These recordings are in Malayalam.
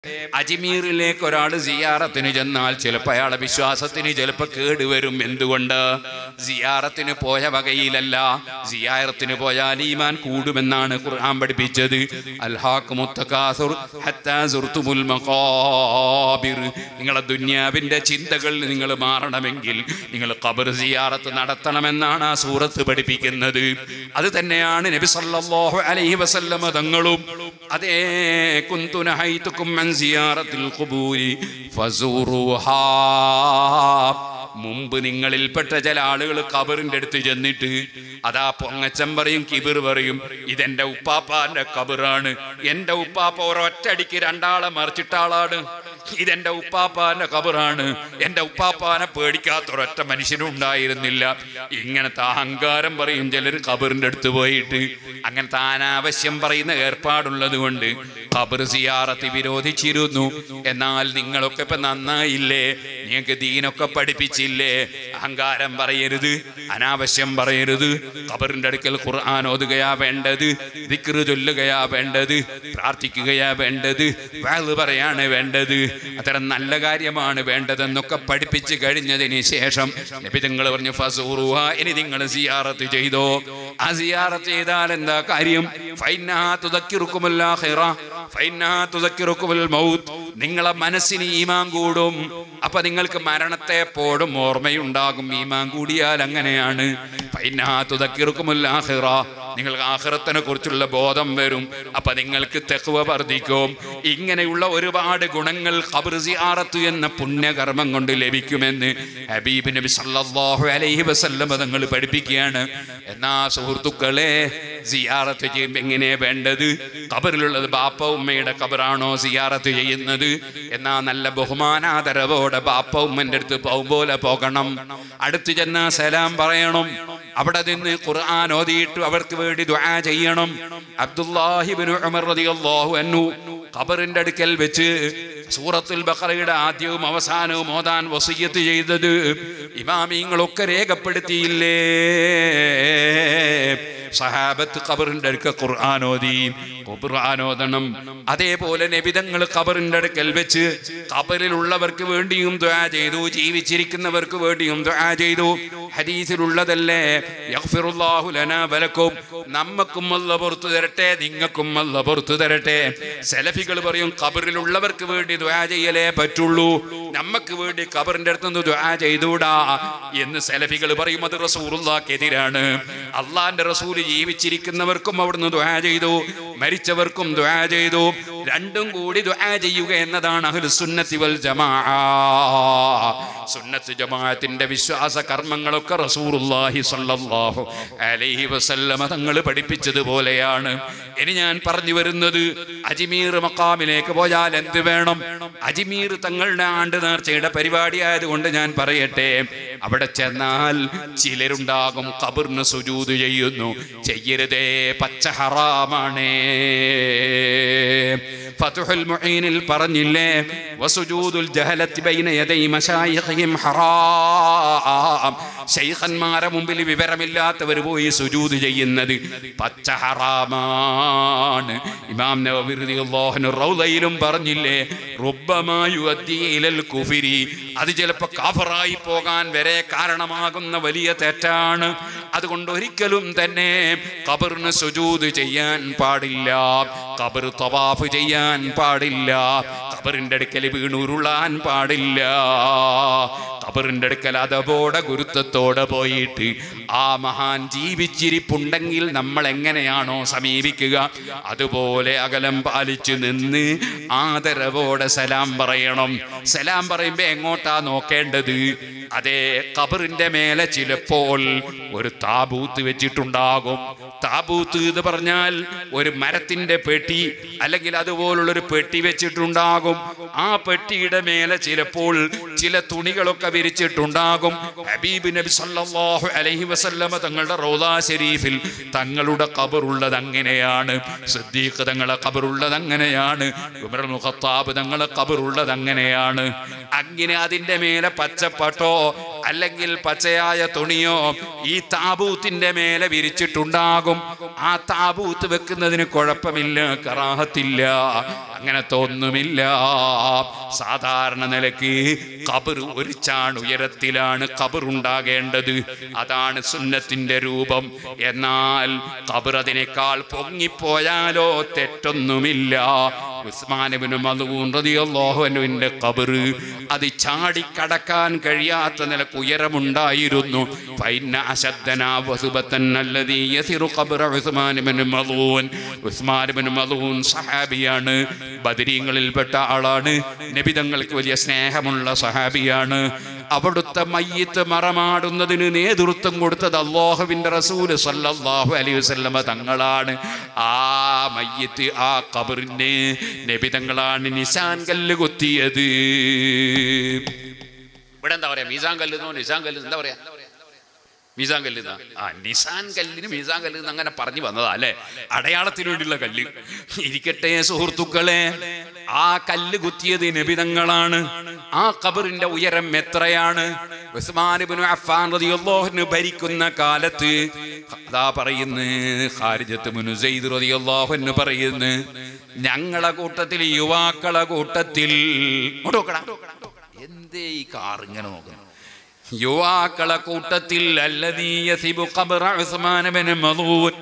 അജ്മീറിലേക്ക് ഒരാൾ സിയാറത്തിന് ചെന്നാൽ ചിലപ്പോൾ അയാളെ വിശ്വാസത്തിന് ചിലപ്പോൾ കേടുവരും എന്തുകൊണ്ട് സിയാറത്തിന് പോയ വകയിലല്ല സിയാറത്തിന് പോയാൽ ഈമാൻ കൂടുമെന്നാണ് ഖുർആൻ പഠിപ്പിച്ചത് അൽഹാഖ് മുത്തകാസുർ ഹത്താ സുർത്തുമുൽ മഖാബിർ നിങ്ങളെ ദുന്യാവിന്റെ ചിന്തകൾ നിങ്ങൾ മാറണമെങ്കിൽ നിങ്ങൾ ഖബർ സിയാറത്ത് നടത്തണമെന്നാണ് ആ സൂറത്ത് പഠിപ്പിക്കുന്നത് അത് തന്നെയാണ് നബി സല്ലല്ലാഹു അലൈഹി വസല്ലമ തങ്ങളും അതേ കുന്തു നഹൈതുക്കും അൻ സിയാറത്തിൽ ഖുബൂരി ഫസൂറുഹാ മുമ്പ് നിങ്ങളിൽപ്പെട്ട ചില ആളുകൾ കബറിന്റെ അടുത്ത് ചെന്നിട്ട് അതാ പൊങ്ങച്ചൻ പറയും കിബിർ പറയും ഇതെന്റെ ഉപ്പാപ്പാന്റെ കബറാണ് എന്റെ ഉപ്പാപ്പ ഒരൊറ്റടിക്ക് രണ്ടാളെ മറിച്ചിട്ട ആളാണ് ഇതെന്റെ ഉപ്പാപ്പാന്റെ കബറാണ് എന്റെ ഉപ്പാപ്പാനെ പേടിക്കാത്ത ഒരൊറ്റ മനുഷ്യനും ഉണ്ടായിരുന്നില്ല ഇങ്ങനത്തെ അഹങ്കാരം പറയും ചിലർ കബറിന്റെ അടുത്ത് പോയിട്ട് അങ്ങനത്തെ അനാവശ്യം പറയുന്ന ഏർപ്പാടുള്ളത് കൊണ്ട് കബർ സിയാറത്ത് വിരോധിച്ചിരുന്നു എന്നാൽ നിങ്ങളൊക്കെ ഇപ്പൊ നന്നായില്ലേ നിങ്ങൾക്ക് ദീനൊക്കെ പഠിപ്പിച്ചില്ലേ അഹങ്കാരം പറയരുത് അനാവശ്യം പറയരുത് ഖബറിന്റെ അടുക്കൽ ഖുർആൻ ഓതുകയാ വേണ്ടത് ദിക്റ് ചൊല്ലുകയാ വേണ്ടത് പ്രാർത്ഥിക്കുകയാ വേണ്ടത് വാള് പറയാണ് വേണ്ടത് അത്തരം നല്ല കാര്യമാണ് വേണ്ടതെന്നൊക്കെ പഠിപ്പിച്ച് കഴിഞ്ഞതിന് ശേഷം നബി നിങ്ങൾ പറഞ്ഞു ഫസൂറുഹ ഇനി നിങ്ങൾ സിയാറത്ത് ചെയ്തോ ആ സിയാറത്ത് ചെയ്താൽ എന്താ കാര്യം ഫൈനഹാ തുദക്കിറുക്കുമുൽ ആഖിറ ഫൈനഹാ തുദക്കിറുക്കുമുൽ മൗത്ത് നിങ്ങളെ മനസ്സിന് ഈമാൻ കൂടും അപ്പൊ നിങ്ങൾക്ക് മരണത്തെ പോടും ഓർമ്മയുണ്ടാകും ഈമാൻ കൂടിയാൽ അങ്ങനെയാണ് ഫൈനഹാ തുദക്കിറുക്കുമുൽ ആഖിറ നിങ്ങൾക്ക് ആഖിറത്തിനെ കുറിച്ചുള്ള ബോധം വരും അപ്പൊ നിങ്ങൾക്ക് തെക്കുവ വർദ്ധിക്കും ഇങ്ങനെയുള്ള ഒരുപാട് ഗുണങ്ങൾ ഖബർ സിയാറത്ത് എന്ന പുണ്യകർമ്മം കൊണ്ട് ലഭിക്കുമെന്ന് ഹബീബ് നബി സല്ലല്ലാഹു അലൈഹി വസല്ലം തങ്ങൾ പഠിപ്പിക്കുകയാണ് എന്നാ സുഹൃത്തുക്കളെ സിയാറത്ത് ചെയ്യുമ്പോൾ എങ്ങനെ വേണ്ടത് ഖബറിലുള്ളത് ബാപ്പ ഉമ്മയുടെ ഖബറാണോ സിയാറത്ത് ചെയ്യുന്നത് എന്നാ നല്ല ബഹുമാനാദരവോടെ ബാപ്പ ഉമ്മന്റെ അടുത്ത് പോലെ പോകണം അടുത്ത് ചെന്നാ സലാം പറയണം അവിടെ നിന്ന് ഖുർആൻ ഓതിയിട്ട് അവർക്ക് വേണ്ടി ദുആ ചെയ്യണം അബ്ദുല്ലാഹിബ്നു ഉമർ റളിയല്ലാഹു അൻഹു ഖബറിന്റെ അടുക്കൽ വെച്ച് സൂറത്തുൽ ബഖറയുടെ ആദ്യവും അവസാനവും ഓതാൻ വസിയത്ത് ചെയ്തത് ഇമാമിങ്ങളൊക്കെ രേഖപ്പെടുത്തിയില്ലേ സഹാബത്ത് ഖബറിന്റെ അടുക്കൽ ഖുർആൻ ഓതി ഖുർആൻ ഓതണം അതേപോലെ നബിതങ്ങൾ ഖബറിന്റെ അടുക്കൽ വെച്ച് ഖബറിലുള്ളവർക്ക് വേണ്ടിയും ദുആ ചെയ്തു ജീവിച്ചിരിക്കുന്നവർക്ക് വേണ്ടിയും ദുആ ചെയ്തു ഹദീസിലുള്ളതല്ലേ യഗ്ഫിറുല്ലാഹു ലനാ വലക്കും നമ്മക്കും അല്ല പുറത്തു തരട്ടെ നിങ്ങൾക്കും അല്ല പുറത്തു തരട്ടെ സെലഫികൾ പറയും ഖബറിലുള്ളവർക്ക് വേണ്ടി ദുആ ചെയ്യലേ പറ്റുള്ളൂ നമ്മക്ക് വേണ്ടി ഖബറിന്റെ അടുത്ത് നിന്ന് ദുആ ചെയ്തൂടാ എന്ന് സെലഫികൾ പറയും അത് റസൂറുള്ളാക്കെതിരാണ് അള്ളാന്റെ റസൂല് ജീവിച്ചിരിക്കുന്നവർക്കും അവിടുന്ന് ദുആ ചെയ്തു മരിച്ചവർക്കും ദുആ ചെയ്തു രണ്ടും കൂടി ദുആ ചെയ്യുക എന്നതാണ് അഹ്ലു സുന്നത്തി വൽ ജമാ സുന്നത്ത് ജമാഅത്തിന്റെ വിശ്വാസ കർമ്മങ്ങളൊക്കെ റസൂലുള്ളാഹി സ്വല്ലല്ലാഹു അലൈഹി വസല്ലമ തങ്ങൾ പഠിപ്പിച്ചതുപോലെയാണ് ഇനി ഞാൻ പറഞ്ഞു വരുന്നത് അജ്മീർ മക്കാമിലേക്ക് പോയാൽ എന്ത് വേണം അജ്മീർ തങ്ങളുടെ ആണ്ട് നേർച്ചയുടെ പരിപാടി ആയതുകൊണ്ട് ഞാൻ പറയട്ടെ അവിടെ ചെന്നാൽ ചിലരുണ്ടാകും കബറിന് സുജൂത് ചെയ്യുന്നു ചെയ്യരുതേ പച്ച ഹറാമാണേ ഫതുഹുൽ മുഈനിൽ പറഞ്ഞില്ലേ വസുജൂദുൽ ജഹലത്തി ബൈന യദൈ മശായിഖിഹിം ഹറാം ശൈഖന്മാരെ മുമ്പിൽ വിവരമില്ലാത്തവർ പോയി സുജൂദ് ചെയ്യുന്നത് പച്ച ഹറാമാണ് ഇമാം നവവി റളിയല്ലാഹു അൻഹു റൗളയിലും പറഞ്ഞില്ലേ റുബ്ബമാ യുഅദ്ദി ഇലൽ കുഫരി അത് ചിലപ്പോൾ കാഫറായി പോകാൻ വരെ കാരണമാകുന്ന വലിയ തെറ്റാണ് അതുകൊണ്ട് ഒരിക്കലും തന്നെ ഖബറിന് സുജൂദ് ചെയ്യാൻ പാടില്ല ഖബർ തവാഫ് ചെയ്യാൻ പാടില്ല ഖബറിന്റെ അടുക്കൽ വീണുരുളാൻ പാടില്ല ഖബറിന്റെ അടുക്കൽ അതപോടെ ഗുരുത്വത്തോടെ പോയിട്ട് ആ മഹാൻ ജീവിച്ചിരിപ്പുണ്ടെങ്കിൽ നമ്മൾ എങ്ങനെയാണോ സമീപിക്കുക അതുപോലെ അകലം പാലിച്ചു നിന്ന് ആദരവോടെ സലാം പറയണം സലാം പറയുമ്പോ എങ്ങോട്ടാ നോക്കേണ്ടത് അതേ ഖബറിന്റെ മേലെ ചിലപ്പോൾ ഒരു താബൂത്ത് വെച്ചിട്ടുണ്ടാകും താബൂത്ത് എന്ന് പറഞ്ഞാൽ ഒരു മരത്തിന്റെ പെട്ടി അല്ലെങ്കിൽ അതുപോലുള്ള ഒരു പെട്ടി വെച്ചിട്ടുണ്ടാകും ആ പെട്ടിയുടെ മേലെ ചിലപ്പോൾ ചില തുണികളൊക്കെ വിരിച്ചിട്ടുണ്ടാകും ഹബീബ് നബി സല്ലല്ലാഹു അലൈഹി വസല്ലമ തങ്ങളുടെ റൗദാ ശരീഫിൽ തങ്ങളുടെ ഖബറുള്ളത് അങ്ങനെയാണ് സിദ്ദീഖ് തങ്ങളെ ഖബറുള്ളത് അങ്ങനെയാണ് ഉമർ ഇബ്നുൽ ഖത്താബ് തങ്ങളെ ഖബറുള്ളത് അങ്ങനെയാണ് അങ്ങനെ അതിന്റെ മേലെ പച്ചപ്പട്ടോ അല്ലെങ്കിൽ പച്ചയായ തുണിയോ ഈ താബൂത്തിന്റെ മേലെ വിരിച്ചിട്ടുണ്ടാകും ആ താബൂത്ത് വെക്കുന്നതിന് കുഴപ്പമില്ല കറാഹത്തില്ല അങ്ങനത്തെ ഒന്നുമില്ല സാധാരണ നിലയ്ക്ക് കബർ ഒരു ചാൺ ഉയരത്തിലാണ് കബർ ഉണ്ടാകേണ്ടത് അതാണ് സുന്നത്തിന്റെ രൂപം എന്നാൽ കബർ അതിനേക്കാൾ പൊങ്ങിപ്പോയാലോ തെറ്റൊന്നുമില്ല ഉസ്മാനബിന് മധുവിന്റെ കബർ അത് ചാടിക്കടക്കാൻ കഴിയാത്ത നിലക്ക് ഉയരമുണ്ടായിരുന്നു ഫൈന അശദ്ദന വസുബത്തൻ അല്ലദീ യസിറു ഖബ്റ ഉസ്മാൻ ഇബ്നു മളൂൻ ഉസ്മാൻ ഇബ്നു മളൂൻ സഹാബിയാണ് ബദരീങ്ങളിൽപ്പെട്ട ആളാണ് നബി തങ്ങൾക്ക് വലിയ സ്നേഹമുള്ള സഹാബിയാണ് അവിടുത്തെ മയ്യത്ത് മറമാടുന്നതിന് നേതൃത്വം കൊടുത്തത് അള്ളാഹുവിന്റെ റസൂല് സല്ലല്ലാഹു അലൈഹി വസല്ലമ തങ്ങളാണ് ആ മയ്യത്ത് ആ കബറിന് നബി തങ്ങളാണ് നിശാൻ കല്ല് കൊത്തിയത് ഇവിടെ എന്താ പറയാ മീസാൻ കല്ല് എന്നോ നിശാൻ കല്ല് എന്താ പറയാ മീസാൻ കല്ല് എന്നാ? ആ നിസാൻ കല്ലിന് മീസാൻ കല്ല് എന്ന് അങ്ങനെ പറഞ്ഞു വന്നതാ അല്ലെ അടയാളത്തിന് വേണ്ടിയുള്ള കല്ല് ഇരിക്കട്ടെ സുഹൃത്തുക്കളെ ആ കല്ല് കുത്തിയത് നബിതങ്ങളാണ് ആ കബറിന്റെ ഉയരം എത്രയാണ് ഉസ്മാനിബ്നു അഫ്ഫാൻ റളിയല്ലാഹു ഭരിക്കുന്ന കാലത്ത് അതാ പറയുന്നു ഖാരിജത്ത് ബിനു സെയ്ദ് റളിയല്ലാഹു അൻഹു പറയുന്നു ഞങ്ങളെ കൂട്ടത്തിൽ യുവാക്കളെ കൂട്ടത്തിൽ ഇങ്ങോട്ട് നോക്കടാ. എന്തേ ഈ കാർ ഇങ്ങനെ നോക്കുന്നു യുവാക്കളെ കൂട്ടത്തിൽ അല്ലദീ യസിബു ഖബ്റ ഉസ്മാൻ ഇബ്നു മളൂൻ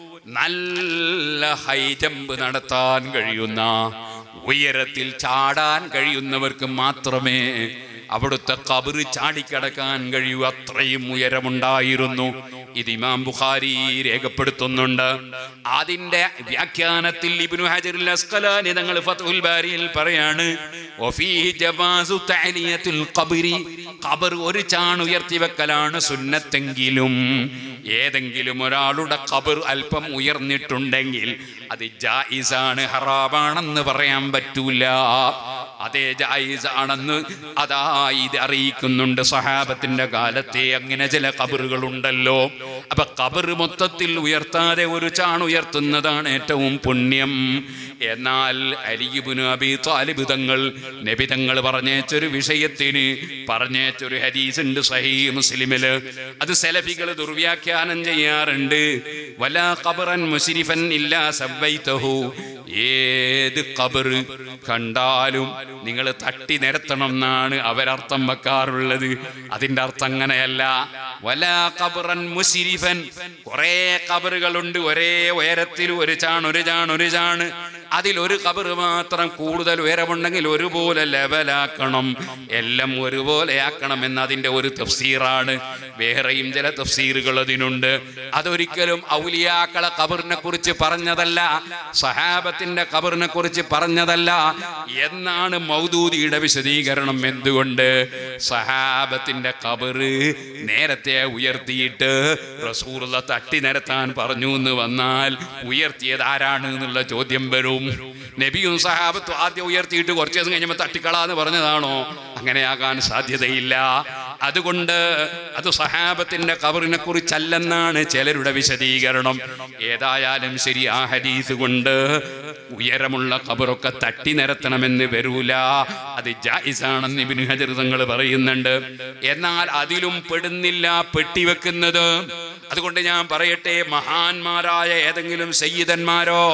നല്ല ഹൈ ജമ്പ് നടത്താൻ കഴിയുന്ന ഉയരത്തിൽ ചാടാൻ കഴിയുന്നവർക്ക് മാത്രമേ അവിടുത്തെ കബറ് ചാടിക്കടക്കാൻ കഴിയൂ അത്രയും ഉയരമുണ്ടായിരുന്നു ഇത് ഇമാം ബുഖാരി രേഖപ്പെടുത്തുന്നുണ്ട് അതിന്റെ വ്യാഖ്യാനത്തിൽ ഇബ്നു ഹജറുൽ അസ്ഖലാനി തങ്ങൾ ഫത്ഹുൽ ബാരിയിൽ പറയാണ് വഫീഹി ജവാസു തഅലിയത്തുൽ ഖബ്രി ഖബർ ഒരു ചാൺ ഉയർത്തി വെക്കലാണ് സുന്നത്തെങ്കിലും ഏതെങ്കിലും ഒരാളുടെ ഖബർ അല്പം ഉയർന്നിട്ടുണ്ടെങ്കിൽ അത് ജായിസാണ് ഹറാമാണെന്ന് പറയാൻ പറ്റൂല അതേ ജായിസ് ആണെന്ന് അതാ ഇത് അറിയിക്കുന്നുണ്ട് സഹാബത്തിന്റെ കാലത്തെ അങ്ങനെ ചില കബറുകൾ ഉണ്ടല്ലോ അപ്പൊ കബർ മൊത്തത്തിൽ ഉയർത്താതെ ഒരു ചാൺ ഉയർത്തുന്നതാണ് ഏറ്റവും പുണ്യം എന്നാൽ അലിബുന് അബി താലിബ് തങ്ങൾ നബി തങ്ങൾ പറഞ്ഞേച്ചൊരു വിഷയത്തിന് പറഞ്ഞേച്ചൊരു ഹദീസ് ഉണ്ട് സഹീ മുസ്ലിമില് അത് സെലഫികൾ ദുർവ്യാഖ്യാനം ചെയ്യാറുണ്ട് വലാ ഖബറൻ മുസ്രിഫൻ ഇല്ലാ സവ്വൈതഹു ഏത് കബർ കണ്ടാലും നിങ്ങൾ തട്ടി നിരത്തണം എന്നാണ് അവരർത്ഥം വെക്കാറുള്ളത് അതിന്റെ അർത്ഥം അങ്ങനെയല്ല വലാ ഖബറൻ മുസ്രിഫൻ കുറേ കബറുകളുണ്ട് ഒരേ ഉയരത്തിൽ ഒരു ചാൺ ഒരു ചാൺ ഒരു ചാണ് അതിൽ ഒരു കബർ മാത്രം കൂടുതൽ ഉയരമുണ്ടെങ്കിൽ ഒരുപോലെ ലെവലാക്കണം എല്ലാം ഒരുപോലെ ആക്കണം എന്ന അതിന്റെ ഒരു തഫ്സീറാണ് വേറെയും ചില തഫ്സീറുകൾ അതിനുണ്ട് അതൊരിക്കലും ഔലിയാക്കളെ കബറിനെ കുറിച്ച് പറഞ്ഞതല്ല സഹാബത്തിന്റെ കബറിനെ കുറിച്ച് പറഞ്ഞതല്ല എന്നാണ് മൗദൂദിയുടെ വിശദീകരണം എന്തുകൊണ്ട് സഹാബത്തിന്റെ കബറ് നേരത്തെ ഉയർത്തിയിട്ട് റസൂറുള്ള തട്ടി നിരത്താൻ പറഞ്ഞു എന്ന് വന്നാൽ ഉയർത്തിയത് ആരാണ് എന്നുള്ള ചോദ്യം വരും നബിയും സഹാബത്തും ആദ്യം ഉയർത്തിയിട്ട് കുറച്ച് ദിവസം കഴിഞ്ഞപ്പോൾ തട്ടിക്കളാന്ന് പറഞ്ഞതാണോ അങ്ങനെയാകാൻ സാധ്യതയില്ല അതുകൊണ്ട് അത് സഹാബത്തിന്റെ കബറിനെ കുറിച്ചല്ലെന്നാണ് ചിലരുടെ വിശദീകരണം ഏതായാലും ശരി ആ ഹദീസ് കൊണ്ട് ഉയരമുള്ള കബറൊക്കെ തട്ടി നിരത്തണമെന്ന് വരൂല അത് ജായിസാണെന്ന് ഇബ്നു ഹജർ തങ്ങൾ പറയുന്നുണ്ട് എന്നാൽ അതിലും പെടുന്നില്ല പെട്ടിവെക്കുന്നത് അതുകൊണ്ട് ഞാൻ പറയട്ടെ മഹാന്മാരായ ഏതെങ്കിലും സയ്യിദന്മാരോ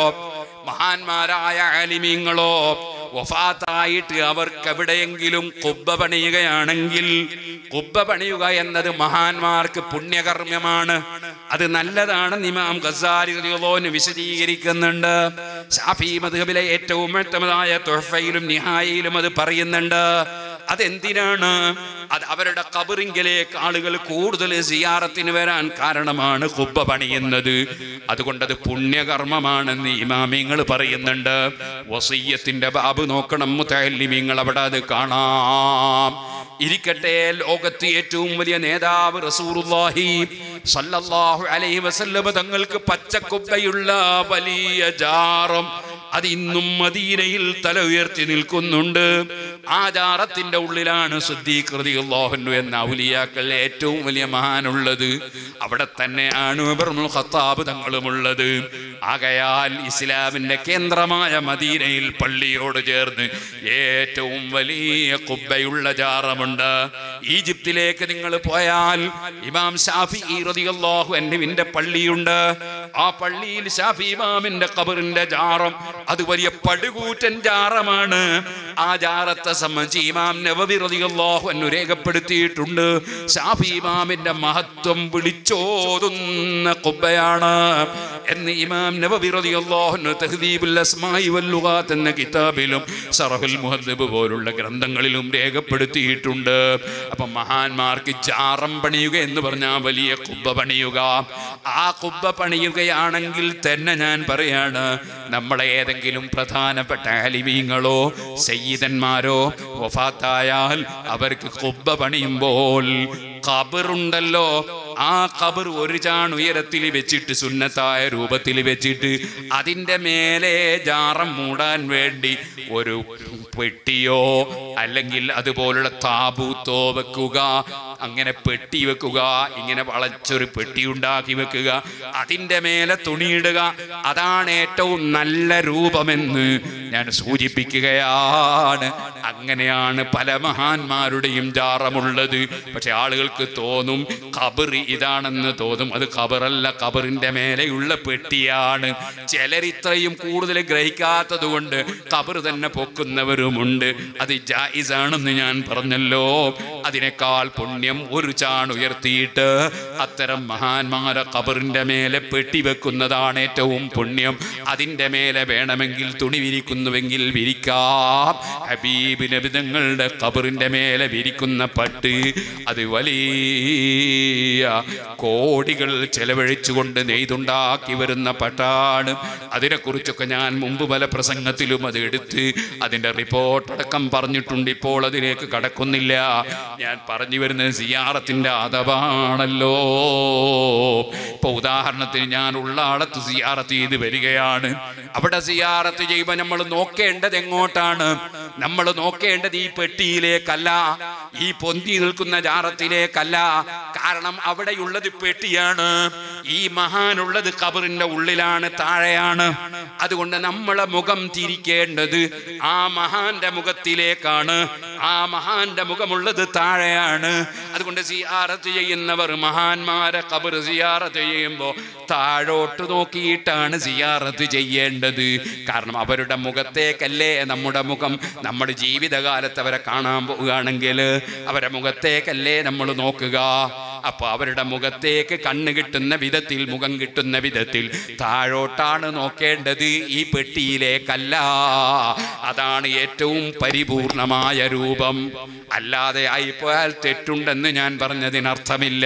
മഹാന്മാരായ ആലിമീങ്ങളോ വഫാത്തായിട്ട് അവർക്ക് എവിടെയെങ്കിലും കുബ്ബ പണിയുകയാണെങ്കിൽ കുബ്ബ പണിയുക എന്നത് മഹാന്മാർക്ക് പുണ്യകർമ്മമാണ് അത് നല്ലതാണെന്ന് ഇമാം ഗസാരി റളിയല്ലാഹു വിശദീകരിക്കുന്നുണ്ട് ഷാഫി മദ്ഹബിലെ ഏറ്റവും വ്യക്തമായ തുഹഫയിലും നിഹായയിലും അത് പറയുന്നുണ്ട് അതെന്തിനാണ് അത് അവരുടെ കബറിങ്കിലേക്ക് ആളുകൾ കൂടുതൽ സിയാറത്തിന് വരാൻ കാരണമാണ് കുബ്ബ പണിയുന്നത് അതുകൊണ്ടത് പുണ്യകർമ്മമാണെന്ന് ഇമാമിങ്ങൾ പറയുന്നുണ്ട് വസയ്യത്തിന്റെ ബാബ് നോക്കണം മുത്തല്ലിമീങ്ങൾ അവിടെ അത് കാണാം ഇരിക്കട്ടെ ലോകത്ത് ഏറ്റവും വലിയ നേതാവ് റസൂറുല്ലാഹി സല്ലല്ലാഹു അലൈഹി വസല്ലമ തങ്ങൾക്ക് പച്ചക്കുബ്ബയുള്ള വലിയ ജാറം അത് ഇന്നും മദീനയിൽ തല ഉയർത്തി നിൽക്കുന്നുണ്ട് ആ ജാറത്തിന്റെ ഉള്ളിലാണ് ശുദ്ധീകൃതിയുള്ളാഹുന്നു എന്ന ഔലിയാക്കൾ ഏറ്റവും വലിയ മഹാനുള്ളത് അവിടെ തന്നെയാണ് ഉമറുൽ ഖത്താബ് തങ്ങളുമുള്ളത് ആകയാൽ ഇസ്ലാമിന്റെ കേന്ദ്രമായ മദീനയിൽ പള്ളിയോട് ചേർന്ന് ഏറ്റവും വലിയ കുബ്ബയുള്ള ജാറമുണ്ട് ഈജിപ്തിലേക്ക് നിങ്ങൾ പോയാൽ ഇമാം ഷാഫി റളിയല്ലാഹു അൻഹുവിന്റെ പള്ളിയുണ്ട് ആ പള്ളിയിൽ ഷാഫി ഇമാമിന്റെ ഖബറിന്റെ ജാറം അത് വലിയ പടുകൂറ്റൻ ജാറമാണ് ആ ജാറത്തെ സംബന്ധിച്ച് ഇമാം നവവി റളിയല്ലാഹു അൻഹു രേഖപ്പെടുത്തിയിട്ടുണ്ട് ഷാഫി ഇമാമിന്റെ മഹത്വം വിളിച്ചോതുന്ന കുബ്ബയാണ് എന്ന് ഇമാം നവവി റളിയല്ലാഹു അൻഹു തഹ്ദീബുൽ അസ്മാഇ വൽ ലുഗാത്ത് എന്ന കിതാബിലും സറഹുൽ മുഹദ്ദബ് പോലുള്ള ഗ്രന്ഥങ്ങളിലും രേഖപ്പെടുത്തിയിട്ടുണ്ട് അപ്പൊ മഹാന്മാർക്ക് ജാറം പണിയുക എന്ന് പറഞ്ഞാൽ വലിയ കുബ്ബ പണിയുക ആ കുബ്ബ പണിയുകയാണെങ്കിൽ തന്നെ ഞാൻ പറയാണ് നമ്മളെ ഏതെങ്കിലും പ്രധാനപ്പെട്ട അലിമീങ്ങളോ സയ്യിദന്മാരോ വഫാത്തായാൽ അവർക്ക് കുബ്ബ പണിയുമ്പോൾ ഖബറുണ്ടല്ലോ ആ ഖബർ ഒരു ചാൺ ഉയരത്തിൽ വെച്ചിട്ട് സുന്നത്തായ രൂപത്തിൽ വെച്ചിട്ട് അതിൻ്റെ മേലെ ജാറം മൂടാൻ വേണ്ടി ഒരു പെട്ടിയോ അല്ലെങ്കിൽ അതുപോലുള്ള താബൂത്തോ വെക്കുക അങ്ങനെ പെട്ടി വെക്കുക ഇങ്ങനെ വളച്ചൊരു പെട്ടി ഉണ്ടാക്കി വെക്കുക അതിൻ്റെ മേലെ തുണിയിടുക അതാണ് ഏറ്റവും നല്ല രൂപമെന്ന് ഞാൻ സൂചിപ്പിക്കുകയാണ് അങ്ങനെയാണ് പല മഹാന്മാരുടെയും ജാറമുള്ളത് പക്ഷെ ആളുകൾക്ക് തോന്നും ഖബർ ഇതാണെന്ന് തോന്നും അത് ഖബറല്ല ഖബറിന്റെ മേലെയുള്ള പെട്ടിയാണ് ചിലരിത്രയും കൂടുതൽ ഗ്രഹിക്കാത്തത് കൊണ്ട് ഖബർ തന്നെ പൊക്കുന്നവരുമുണ്ട് അത് ജായിസാണെന്ന് ഞാൻ പറഞ്ഞല്ലോ അതിനേക്കാൾ പുണ്യം ഒരു ചാൺ ഉയർത്തിയിട്ട് അത്തരം മഹാന്മാരെ ഖബറിന്റെ മേലെ പെട്ടി വെക്കുന്നതാണ് ഏറ്റവും പുണ്യം അതിന്റെ മേലെ വേണമെങ്കിൽ തുണി വിരിക്കുന്നുവെങ്കിൽ വിരിക്കാം ഹബീബ് നബിതങ്ങളുടെ ഖബറിന്റെ മേലെ വിരിക്കുന്ന പട്ട് അത് വലിയ കോടികൾ ചെലവഴിച്ചുകൊണ്ട് നെയ്തുണ്ടാക്കി വരുന്ന പട്ടാണ് അതിനെക്കുറിച്ചൊക്കെ ഞാൻ മുമ്പ് പല പ്രസംഗത്തിലും അത് എടുത്ത് അതിൻ്റെ റിപ്പോർട്ട് അടക്കം പറഞ്ഞിട്ടുണ്ട് ഇപ്പോൾ അതിലേക്ക് കടക്കുന്നില്ല ഞാൻ പറഞ്ഞു വരുന്നത് സിയാറത്തിൻ്റെ അതവാണല്ലോ ഇപ്പൊ ഉദാഹരണത്തിന് ഞാൻ ഉള്ളാളത്ത് സിയാറത്ത് ചെയ്ത് വരികയാണ് അവിടെ സിയാറത്ത് ചെയ്യുമ്പോൾ നമ്മൾ നോക്കേണ്ടത് എങ്ങോട്ടാണ് നമ്മൾ നോക്കേണ്ടത് ഈ പെട്ടിയിലേക്കല്ല ഈ പൊന്തി നിൽക്കുന്ന ജാറത്തിലേക്കല്ല കാരണം അവിടെയുള്ളത് പെട്ടിയാണ് ഈ മഹാനുള്ളത് കബറിന്റെ ഉള്ളിലാണ് താഴെയാണ് അതുകൊണ്ട് നമ്മളെ മുഖം തിരിക്കേണ്ടത് ആ മഹാന്റെ മുഖത്തിലേക്കാണ് ആ മഹാന്റെ മുഖമുള്ളത് താഴെയാണ് അതുകൊണ്ട് സിയാറത്ത് ചെയ്യുന്നവർ മഹാന്മാരെ കബർ സിയാറത്ത് ചെയ്യുമ്പോൾ താഴോട്ട് നോക്കിയിട്ടാണ് സിയാറത്ത് ചെയ്യേണ്ടത് കാരണം അവരുടെ മുഖത്തേക്കല്ലേ നമ്മുടെ മുഖം നമ്മുടെ ജീവിതകാലത്ത് അവരെ കാണാൻ പോവുകയാണെങ്കിൽ അവരെ മുഖത്തേക്കല്ലേ നമ്മൾ നോക്കുക അപ്പൊ അവരുടെ മുഖത്തേക്ക് കണ്ണ് കിട്ടുന്ന വിധത്തിൽ മുഖം കിട്ടുന്ന വിധത്തിൽ താഴോട്ടാണ് നോക്കേണ്ടത് ഈ പെട്ടിയിലേക്കല്ല അതാണ് ഏറ്റവും പരിപൂർണമായ രൂപം അല്ലാതെ ആയിപ്പോയാൽ തെറ്റുണ്ടെന്ന് ഞാൻ പറഞ്ഞതിനർത്ഥമില്ല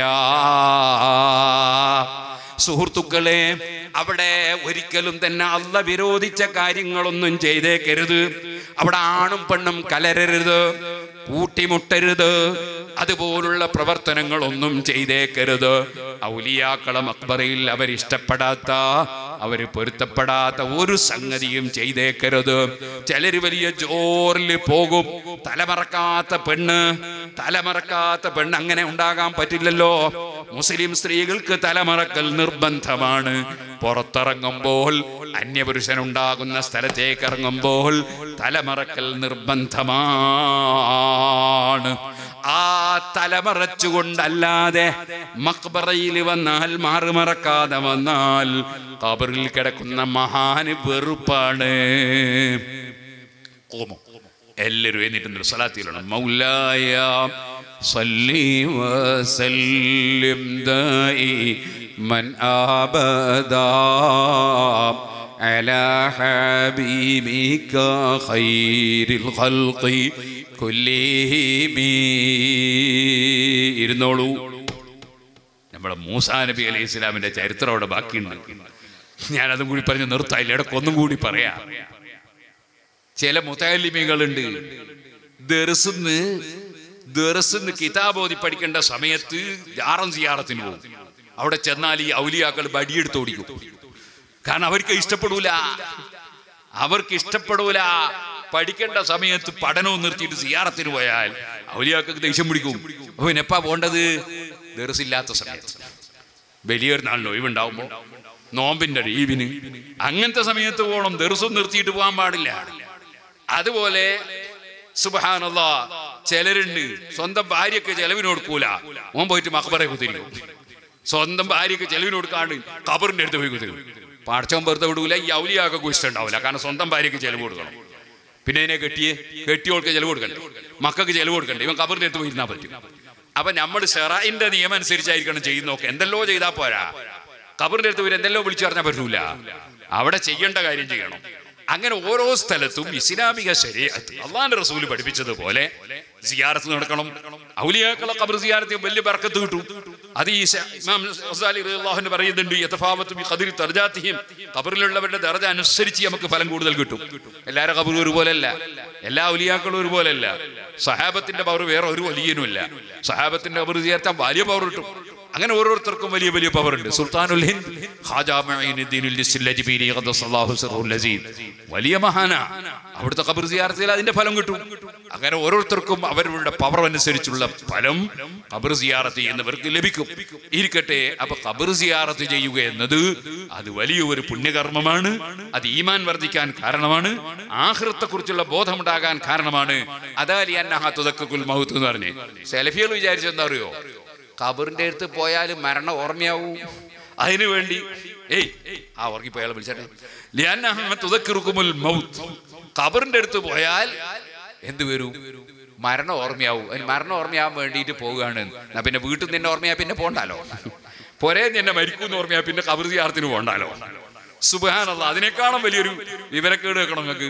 സുഹൃത്തുക്കളെ അവിടെ ഒരിക്കലും തന്നെ അല്ല വിരോധിച്ച കാര്യങ്ങളൊന്നും ചെയ്തേക്കരുത് അവിടെ ആണും പെണ്ണും കലരരുത് കൂട്ടിമുട്ടരുത് അതുപോലുള്ള പ്രവർത്തനങ്ങളൊന്നും ചെയ്തേക്കരുത് ഔലിയാക്കളം അക്ബറയിൽ അവരിഷ്ടപ്പെടാത്ത അവര് പൊരുത്തപ്പെടാത്ത ഒരു സംഗതിയും ചെയ്തേക്കരുത് ചിലര് വലിയ ജോറിൽ പോകും തലമറക്കാത്ത പെണ്ണ് തലമറക്കാത്ത പെണ്ണ് അങ്ങനെ ഉണ്ടാകാൻ പറ്റില്ലല്ലോ മുസ്ലിം സ്ത്രീകൾക്ക് തലമറക്കൽ നിർബന്ധമാണ് പുറത്തിറങ്ങുമ്പോൾ അന്യപുരുഷൻ ഉണ്ടാകുന്ന സ്ഥലത്തേക്ക് ഇറങ്ങുമ്പോൾ തലമറക്കൽ നിർബന്ധമാണ് ആ തലമറച്ചുകൊണ്ടല്ലാതെ മക്ബറയിൽ വന്നാൽ മാറുമറക്കാതെ വന്നാൽ കബറിൽ കിടക്കുന്ന മഹാന് വെറുപ്പാണ് കോമോ എല്ലാവരും എന്നിട്ട് സ്വലാത്തിയിലാണ് മൗലായ صلي وسلم دائما أبدا على حبيبك خير الخلق كلهم ഇരുന്നോളൂ നമ്മുടെ മൂസാ നബി അലൈഹി ഇസ്ലാമിന്റെ ചരിത്രം അവിടെ ബാക്കിയുണ്ട് ഞാനതും കൂടി പറഞ്ഞ് നിർത്താം ഇടയ്ക്ക് ഒന്നും കൂടി പറയാം ചില മുത്താലിമികളുണ്ട് ദർസിന്ന് ദർസിന്ന് കിതാബ് ഓതി പഠിക്കേണ്ട സമയത്ത് ജാറം സിയാറത്തിന് പോകും അവിടെ ചെന്നാൽ ഈ ഔലിയാക്കൾ ബടിയെടുത്ത് ഓടിക്കും കാരണം അവർക്ക് ഇഷ്ടപ്പെടൂല അവർക്ക് ഇഷ്ടപ്പെടൂല പഠിക്കേണ്ട സമയത്ത് പഠനവും നിർത്തിയിട്ട് സിയാറത്തിന് പോയാൽ ഔലിയാക്കൾക്ക് ദേഷ്യം പിടിക്കും അപ്പൊ എപ്പാ പോണ്ടത് ദർസില്ലാത്ത സമയത്ത് വലിയൊരു നാളിന് ഒഴിവുണ്ടാവുമ്പോൾ നോമ്പിന്റെ ലീവിന് അങ്ങനത്തെ സമയത്ത് പോകണം ദർസും നിർത്തിയിട്ട് പോകാൻ പാടില്ല അതുപോലെ സുബാനല്ല ചിലരുണ്ട് സ്വന്തം ഭാര്യക്ക് ചെലവിന് കൊടുക്കൂല ഓൻ പോയിട്ട് മക്ബറെ കുത്തിരിക്കും സ്വന്തം ഭാര്യക്ക് ചെലവിന് കൊടുക്കാണ്ട് കബറിന്റെ അടുത്ത് പോയി കുത്തിരും പാടച്ചവൻ വെറുതെ വിടൂല ഈ ഔലിയാകെ കുഴിച്ചിട്ടുണ്ടാവില്ല കാരണം സ്വന്തം ഭാര്യക്ക് ചെലവ് കൊടുക്കണം പിന്നെ ഇതിനെ കെട്ടിയേ കെട്ടിയോൾക്ക് ചെലവ് കൊടുക്കണ്ടേ മക്കൾക്ക് ചെലവ് കൊടുക്കണ്ടേ ഇവൻ കബറിന്റെ അടുത്ത് പോയിരുന്നാ പറ്റും അപ്പൊ നമ്മൾ ഷെറായിന്റെ നിയമം അനുസരിച്ചായിരിക്കണം ചെയ്യുന്നൊക്കെ എന്തെല്ലോ ചെയ്താ പോരാ കബറിന്റെ അടുത്ത് പോയി എന്തെല്ലോ വിളിച്ചു പറഞ്ഞാൽ പറ്റൂല അവിടെ ചെയ്യേണ്ട കാര്യം ചെയ്യണം അങ്ങനെ ഓരോ സ്ഥലത്തും ഇസ്ലാമിക ശരീരത്ത് അള്ളാന്റെ റസൂല് പഠിപ്പിച്ചതുപോലെ സിയാറത്ത് നടക്കണം ഔലിയാക്കളെ കബർ സിയാറത്ത് വലിയ ബർക്കത്ത് കിട്ടും അത് ഈ ശ- ഇമാം ഗസാലി റളിയല്ലാഹു അൻഹു പറയുന്നുണ്ട് യതഫാവത്തു ബി ഖദരി ദർജാതിഹിം ഖബറിലുള്ളവരുടെ ദർജ അനുസരിച്ച് നമുക്ക് ഫലം കൂടുതൽ കിട്ടും എല്ലാവരുടെ ഖബറും ഒരുപോലെയല്ല എല്ലാ ഔലിയാക്കളും ഒരുപോലെയല്ല സഹാബത്തിന്റെ പവർ വേറെ ഒരു വലിയനുമില്ല സഹാബത്തിന്റെ ഖബർ സിയാർത്താൻ വലിയ പവർ കിട്ടും അങ്ങനെ ഓരോരുത്തർക്കും വലിയ വലിയ പവർ ഉണ്ട് സുൽത്താനുൽ ഹിന്ദ് ഖാജാ മുഈനുദ്ദീനുൽ ജിസ്ൽ ലജ്ബീരി ഖദ്ദസല്ലാഹു സിർറുൽ അസീം വലിയ മഹാന അവിടുത്തെ ഖബർ സിയാറത്തിൽ അതിന്റെ ഫലം കിട്ടും അങ്ങനെ ഓരോരുത്തർക്കും അവരുടെ പവർ അനുസരിച്ചുള്ള ഫലം ഖബർ സിയാറത്ത് ചെയ്യുന്നവർക്ക് ലഭിക്കും ഇരിക്കട്ടെ അപ്പൊ ഖബർ സിയാറത്ത് ചെയ്യുക എന്നത് അത് വലിയ ഒരു പുണ്യകർമ്മമാണ് അത് ഈമാൻ വർദ്ധിക്കാൻ കാരണമാണ് ആഹൃത്തെ കുറിച്ചുള്ള ബോധമുണ്ടാകാൻ കാരണമാണ് അതാലി അന്നഹാത്തുതക്കുൽ മൗത്ത് എന്ന് പറഞ്ഞ് സെലഫികൾ വിചാരിച്ചെന്താ അറിയോ ഖബറിന്റെ അടുത്ത് പോയാൽ മരണം ഓർമ്മയാവൂ അതിനു വേണ്ടി ഏയ് ആ ഉറങ്ങിപ്പോയാൽ വിളിച്ചട്ടെ ലിയന്നഹ തുദക്കിറുക്കുമുൽ മൗത്ത് ഖബറിന്റെ അടുത്ത് പോയാൽ എന്ത് വരും മരണം ഓർമ്മയാവും അതിന് മരണം ഓർമ്മയാവാൻ വേണ്ടിയിട്ട് പോവുകയാണ് എന്നാ പിന്നെ വീട്ടിൽ നിന്ന് ഓർമ്മയാ പിന്നെ പോണ്ടാലോ പോരേ നിന്നെ മരിക്കൂന്ന് ഓർമ്മയാ പിന്നെ കബർ സിയാർത്തിന് പോണ്ടാലോ സുബാനല്ല അതിനേക്കാളും വലിയൊരു വിവരക്കേട് വെക്കണം നിങ്ങൾക്ക്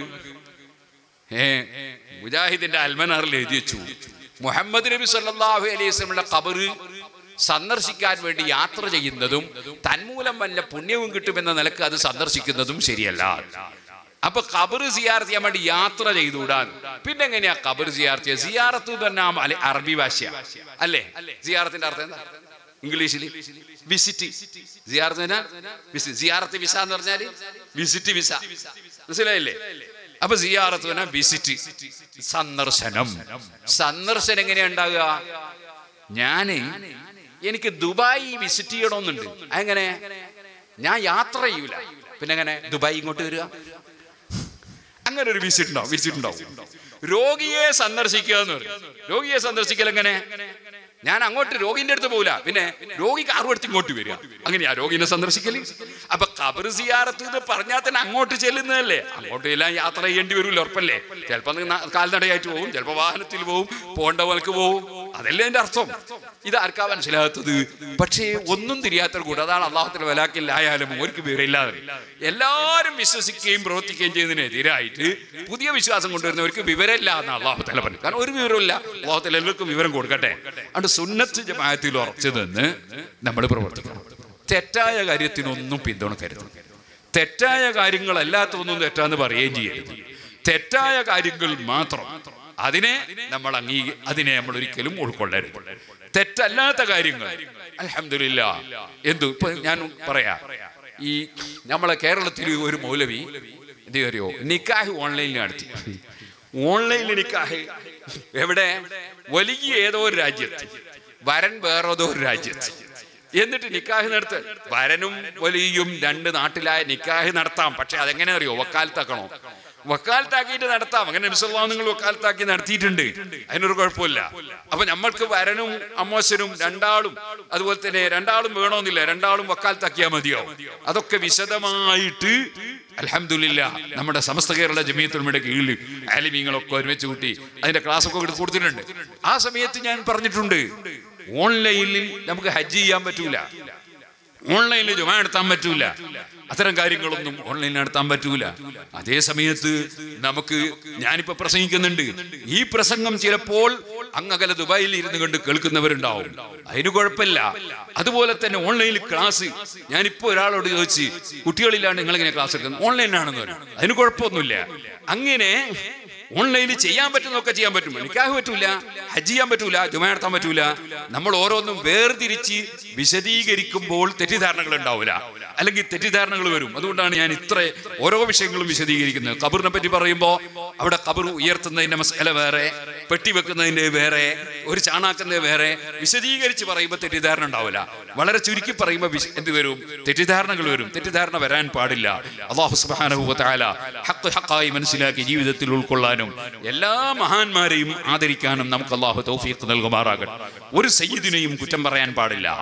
ഏ മുജാഹിദിന്റെ അൽമനാറിൽ എഴുതി വെച്ചു മുഹമ്മദ് നബി സല്ലല്ലാഹു അലൈഹി വസല്ലമയുടെ ഖബറ് സന്ദർശിക്കാൻ വേണ്ടി യാത്ര ചെയ്യുന്നതും തന്മൂലം വല്ല പുണ്യവും കിട്ടുമെന്ന നിലക്ക് അത് സന്ദർശിക്കുന്നതും ശരിയല്ല അപ്പൊ ഖബർ സിയാർത്ത് ചെയ്യാൻ വേണ്ടി യാത്ര ചെയ്തുകൂടാൻ പിന്നെ എങ്ങനെയാ ഖബർ സിയാർത്ത് ചെയ്യുക സിയാറത്ത് തന്നെ അല്ലെ അറബി ഭാഷ അല്ലേ സിയാറത്തിന്റെ അർത്ഥം എന്താ ഇംഗ്ലീഷിൽ വിസിറ്റ് സിയാറത്ത് വിസിറ്റ് സിയാറത്ത് വിസ എന്ന് പറഞ്ഞാല് വിസിറ്റ് വിസ മനസ്സിലായില്ലേ അപ്പൊ സിയാറത്ത് പറഞ്ഞാൽ വിസിറ്റ് സന്ദർശനം സന്ദർശനം എങ്ങനെയാ ഉണ്ടാകുക ഞാന് എനിക്ക് ദുബായി വിസിറ്റ് ചെയ്യണമെന്നുണ്ട് അതെങ്ങനെ ഞാൻ യാത്ര ചെയ്യൂല പിന്നെ എങ്ങനെ ദുബായി ഇങ്ങോട്ട് വരിക അങ്ങനെ ഒരു വിസിറ്റ് ഉണ്ടാവും വിസിറ്റ് ഉണ്ടാവും രോഗിയെ സന്ദർശിക്കുക എന്ന് പറയും രോഗിയെ സന്ദർശിക്കൽ എങ്ങനെ ഞാൻ അങ്ങോട്ട് രോഗിന്റെ അടുത്ത് പോകില്ല പിന്നെ രോഗി കാറും എടുത്ത് ഇങ്ങോട്ട് വരിക അങ്ങനെയാ രോഗിനെ സന്ദർശിക്കല് അപ്പൊ കബർ സിയാറത്ത് എന്ന് പറഞ്ഞാൽ തന്നെ അങ്ങോട്ട് ചെല്ലുന്നതല്ലേ അങ്ങോട്ട് എല്ലാം യാത്ര ചെയ്യേണ്ടി വരില്ല ഉറപ്പല്ലേ ചിലപ്പോ ന- കാൽനടയായിട്ട് പോകും ചിലപ്പോ വാഹനത്തിൽ പോകും പോകേണ്ട പോലക്ക് പോകും അതല്ലേ എന്റെ അർത്ഥം ഇത് ആർക്കാ മനസ്സിലാകാത്തത് പക്ഷേ ഒന്നും തിരിയാത്ത കൂടെ അതാണ് അള്ളാഹുത്തിന്റെ വലാക്കില്ലായാലും ഒരു വിവരമില്ലാതെ എല്ലാവരും വിശ്വസിക്കുകയും പ്രവർത്തിക്കുകയും ചെയ്യുന്നതിനെതിരായിട്ട് പുതിയ വിശ്വാസം കൊണ്ടുവരുന്നവർക്ക് വിവരമില്ല എന്ന് അള്ളാഹു തല പറഞ്ഞു കാരണം ഒരു വിവരമില്ല അള്ളാഹു തല എല്ലാവർക്കും വിവരം കൊടുക്കട്ടെ അതുകൊണ്ട് സുന്നത്ത് ജമാഅത്തിൽ ഉറച്ചു നിന്ന് നമ്മൾ പ്രവർത്തിക്കണം തെറ്റായ കാര്യത്തിനൊന്നും പിന്തുണക്കരുത് തെറ്റായ കാര്യങ്ങളല്ലാത്തൊന്നും തെറ്റാന്ന് പറയുകയും ചെയ്യരുത് തെറ്റായ കാര്യങ്ങൾ മാത്രം അതിനെ നമ്മൾ അംഗീ അതിനെ നമ്മൾ ഒരിക്കലും ഉൾക്കൊള്ളരുത് തെറ്റല്ലാത്ത കാര്യങ്ങൾ അലഹമില്ല എന്തു ഇപ്പൊ ഞാൻ പറയാ ഈ നമ്മളെ കേരളത്തിൽ ഒരു മൗലവി എന്ത് അറിയോ നിക്കാഹ് ഓൺലൈനിൽ നടത്തി ഓൺലൈനിൽ നിക്കാഹ് എവിടെ വലിയ ഏതോ ഒരു രാജ്യത്ത് വരൻ വേറേതോ ഒരു രാജ്യത്ത് എന്നിട്ട് നിക്കാഹ് നടത്ത വരനും വലിയും രണ്ട് നാട്ടിലായ നിക്കാഹ് നടത്താം പക്ഷെ അതെങ്ങനെ അറിയോ വക്കാലത്താക്കണോ വക്കാലത്താക്കിയിട്ട് നടത്താം അങ്ങനെ നബിസ്വല്ലാ നിങ്ങൾ വക്കാലത്താക്കി നടത്തിയിട്ടുണ്ട് അതിനൊരു കുഴപ്പമില്ല അപ്പൊ നമ്മൾക്ക് വരനും അമ്മോശനും രണ്ടാളും അതുപോലെ തന്നെ രണ്ടാളും വേണമെന്നില്ല രണ്ടാളും വക്കാലത്താക്കിയാൽ മതിയാവും അതൊക്കെ വിശദമായിട്ട് അലഹമില്ല നമ്മുടെ സമസ്ത കേരള ജമീയത്തുൽമയുടെ കീഴിൽ ആലിമീങ്ങളൊക്കെ ഒരുമിച്ച് കൂട്ടി അതിന്റെ ക്ലാസ് ഒക്കെ എടുത്ത് കൊടുത്തിട്ടുണ്ട് ആ സമയത്ത് ഞാൻ പറഞ്ഞിട്ടുണ്ട് ഓൺലൈനിൽ നമുക്ക് ഹജ്ജ് ചെയ്യാൻ പറ്റൂല ഓൺലൈനിൽ ജുമ നടത്താൻ പറ്റൂല അത്തരം കാര്യങ്ങളൊന്നും ഓൺലൈനിൽ നടത്താൻ പറ്റൂല അതേ സമയത്ത് നമുക്ക് ഞാനിപ്പോ പ്രസംഗിക്കുന്നുണ്ട് ഈ പ്രസംഗം ചിലപ്പോൾ അങ്ങകല ദുബായിൽ ഇരുന്ന് കൊണ്ട് കേൾക്കുന്നവരുണ്ടാവും അതിന് കുഴപ്പമില്ല അതുപോലെ തന്നെ ഓൺലൈനിൽ ക്ലാസ് ഞാനിപ്പോ ഒരാളോട് ചോദിച്ച് കുട്ടികളിലാണ് നിങ്ങൾ ഇങ്ങനെ ക്ലാസ് എടുക്കുന്നത് ഓൺലൈനാണെന്ന് പറയും അതിന് കുഴപ്പമൊന്നുമില്ല അങ്ങനെ ഓൺലൈനിൽ ചെയ്യാൻ പറ്റുന്നൊക്കെ ചെയ്യാൻ പറ്റും നിക്കാഹ് പറ്റൂല ഹജ്ജ് ചെയ്യാൻ പറ്റൂല ജുമ നടത്താൻ പറ്റൂല നമ്മൾ ഓരോന്നും വേർതിരിച്ച് വിശദീകരിക്കുമ്പോൾ തെറ്റിദ്ധാരണകൾ ഉണ്ടാവില്ല അല്ലെങ്കിൽ തെറ്റിദ്ധാരണകൾ വരും അതുകൊണ്ടാണ് ഞാൻ ഇത്ര ഓരോ വിഷയങ്ങളും വിശദീകരിക്കുന്നത് കബറിനെ പറ്റി പറയുമ്പോൾ അവിടെ കബർ ഉയർത്തുന്നതിന്റെ മസല വേറെ പെട്ടി വെക്കുന്നതിന്റെ വേറെ ഒരു ചാണാക്കുന്നത് വേറെ വിശദീകരിച്ച് പറയുമ്പോൾ തെറ്റിദ്ധാരണ ഉണ്ടാവില്ല വളരെ ചുരുക്കി പറയുമ്പോൾ വിശ- എന്ത് വരും തെറ്റിദ്ധാരണകൾ വരും തെറ്റിദ്ധാരണ വരാൻ പാടില്ല അള്ളാഹു സുബ്ഹാനഹു വ തആല ഹഖ് ഹഖായി മനസ്സിലാക്കി ജീവിതത്തിൽ ഉൾക്കൊള്ളാനും എല്ലാ മഹാന്മാരെയും ആദരിക്കാനും നമുക്ക് അള്ളാഹു തൗഫീഖ് നൽകുമാറാകട്ടെ ഒരു സയ്യിദിനെയും കുറ്റം പറയാൻ പാടില്ല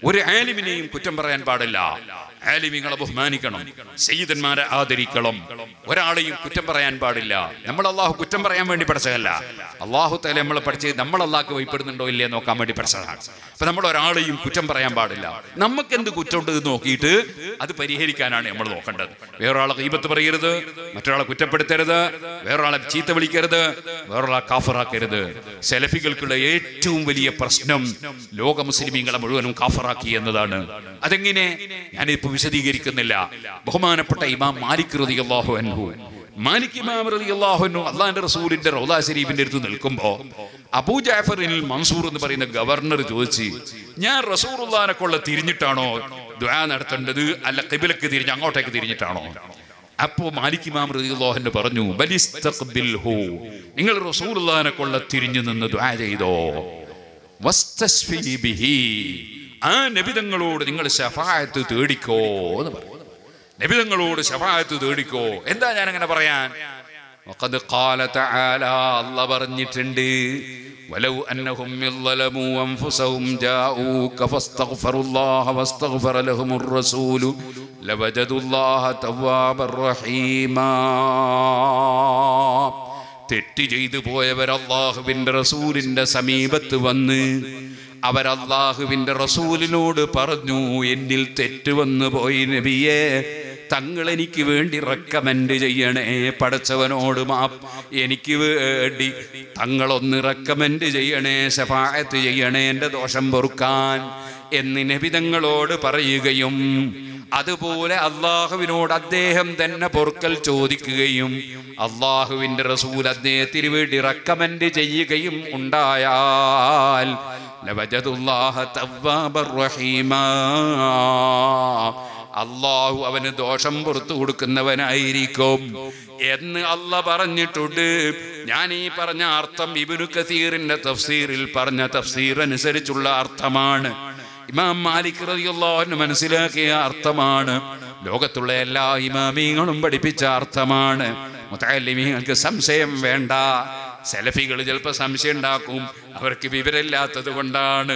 ഒരു ആലിമിനെയും കുറ്റം പറയാൻ പാടില്ല ആലിമിങ്ങളെ ബഹുമാനിക്കണം സയ്യിദന്മാരെ ആദരിക്കണം ഒരാളെയും കുറ്റം പറയാൻ പാടില്ല നമ്മൾ അള്ളാഹു കുറ്റം പറയാൻ വേണ്ടി പഠിച്ചതല്ല അള്ളാഹു തല നമ്മൾ പഠിച്ച് നമ്മൾ അള്ളാഹ്ക്ക് വൈപ്പെടുന്നുണ്ടോ ഇല്ലേ നോക്കാൻ വേണ്ടി പഠിച്ചതാണ് അപ്പൊ നമ്മൾ ഒരാളെയും കുറ്റം പറയാൻ പാടില്ല നമുക്ക് എന്ത് കുറ്റമുണ്ട് എന്ന് നോക്കിയിട്ട് അത് പരിഹരിക്കാനാണ് നമ്മൾ നോക്കേണ്ടത് വേറൊരാളെ കൈപത്ത് പറയരുത് മറ്റൊരാളെ കുറ്റപ്പെടുത്തരുത് വേറൊരാളെ ചീത്ത വിളിക്കരുത് വേറൊരാളെ കാഫറാക്കരുത് സെലഫികൾക്കുള്ള ഏറ്റവും വലിയ പ്രശ്നം ലോക മുസ്ലിമീങ്ങളെ മുഴുവനും കാഫറാക്കി എന്നതാണ് അതെങ്ങനെ ഞാനിപ്പോ വിശദീകരിക്കുന്നില്ല ബഹുമാനപ്പെട്ട ഇമാം മാലിക് റളിയല്ലാഹു അൻഹു മാലിക് ഇമാം റളിയല്ലാഹു അൻഹു അള്ളാഹിന്റെ റസൂലിന്റെ റൗദാ ശരീഫിന്റെ അടുത്ത് നിൽക്കുമ്പോ അബൂ ജാഫറിൽ മൻസൂർ എന്ന് പറയുന്ന ഗവർണർ ചോദിച്ചു ഞാൻ റസൂറുല്ലാനെ കൊള്ള തിരിഞ്ഞിട്ടാണോ ദ്വാ നടത്തേണ്ടത് അല്ല കിബിലക്ക് തിരിഞ്ഞ് അങ്ങോട്ടേക്ക് തിരിഞ്ഞിട്ടാണോ അപ്പോ മാലിക് ഇമാം റളിയല്ലാഹു പറഞ്ഞു ബലിസ്തഖ്ബിൽഹു നിങ്ങൾ റസൂലുള്ളാഹിനെ കൊള്ള തിരിഞ്ഞു നിന്ന് ദ്വാ ചെയ്തോ വസ്തശ്ഫി ബിഹി ആ നബിതങ്ങളോട് നിങ്ങൾ ശഫായത്ത് തേടിക്കോ എന്ന് പറഞ്ഞു നബിതങ്ങളോട് ശഫായത്ത് തേടിക്കോ എന്താ ഞാൻ അങ്ങനെ പറയാൻ وقد قال تعالى الله പറഞ്ഞിട്ടുണ്ട് ولو انهم ظلموا انفسهم جاءوك فاستغفروا الله واستغفر لهم الرسول لوجدوا الله توابا رحيما തെറ്റ് ചെയ്തു പോയവർ അള്ളാഹുവിന്റെ റസൂലിന്റെ സമീപത്ത് വന്ന് അവർ അള്ളാഹുവിന്റെ റസൂലിനോട് പറഞ്ഞു എന്നിൽ തെറ്റ് വന്നു പോയി നബിയെ തങ്ങൾ എനിക്ക് വേണ്ടി റെക്കമെൻഡ് ചെയ്യണേ പടച്ചവനോട് മാപ്പ് എനിക്ക് വേണ്ടി തങ്ങളൊന്ന് റെക്കമെൻഡ് ചെയ്യണേ ശഫായത്ത് ചെയ്യണേ എൻ്റെ ദോഷം പൊറുക്കാൻ എന്ന് നബിതങ്ങളോട് പറയുകയും അതുപോലെ അള്ളാഹുവിനോട് അദ്ദേഹം തന്നെ പൊറുക്കൽ ചോദിക്കുകയും അള്ളാഹുവിന്റെ റസൂൽ അദ്ദേഹത്തിന് വേണ്ടി റെക്കമെൻഡ് ചെയ്യുകയും ഉണ്ടായാൽ ലവജദുല്ലാഹ തവ്വാബർ റഹീമാ. അള്ളാഹു അവന് ദോഷം പുറത്തു കൊടുക്കുന്നവനായിരിക്കും എന്ന് അല്ല പറഞ്ഞിട്ടുണ്ട് ഞാൻ ഈ പറഞ്ഞ അർത്ഥം ഇബിനു കസീറിന്റെ തഫ്സീറിൽ പറഞ്ഞ തഫ്സീർ അനുസരിച്ചുള്ള അർത്ഥമാണ് ഇമാം മാലിക് റളിയല്ലാഹു മനസ്സിലാക്കിയ അർത്ഥമാണ് ലോകത്തുള്ള എല്ലാ ഇമാമീങ്ങളും പഠിപ്പിച്ച അർത്ഥമാണ് മുത്തലിമീങ്ങൾക്ക് സംശയം വേണ്ട സെലഫികൾ ചിലപ്പോൾ സംശയം ഉണ്ടാക്കും അവർക്ക് വിവരമില്ലാത്തത് കൊണ്ടാണ്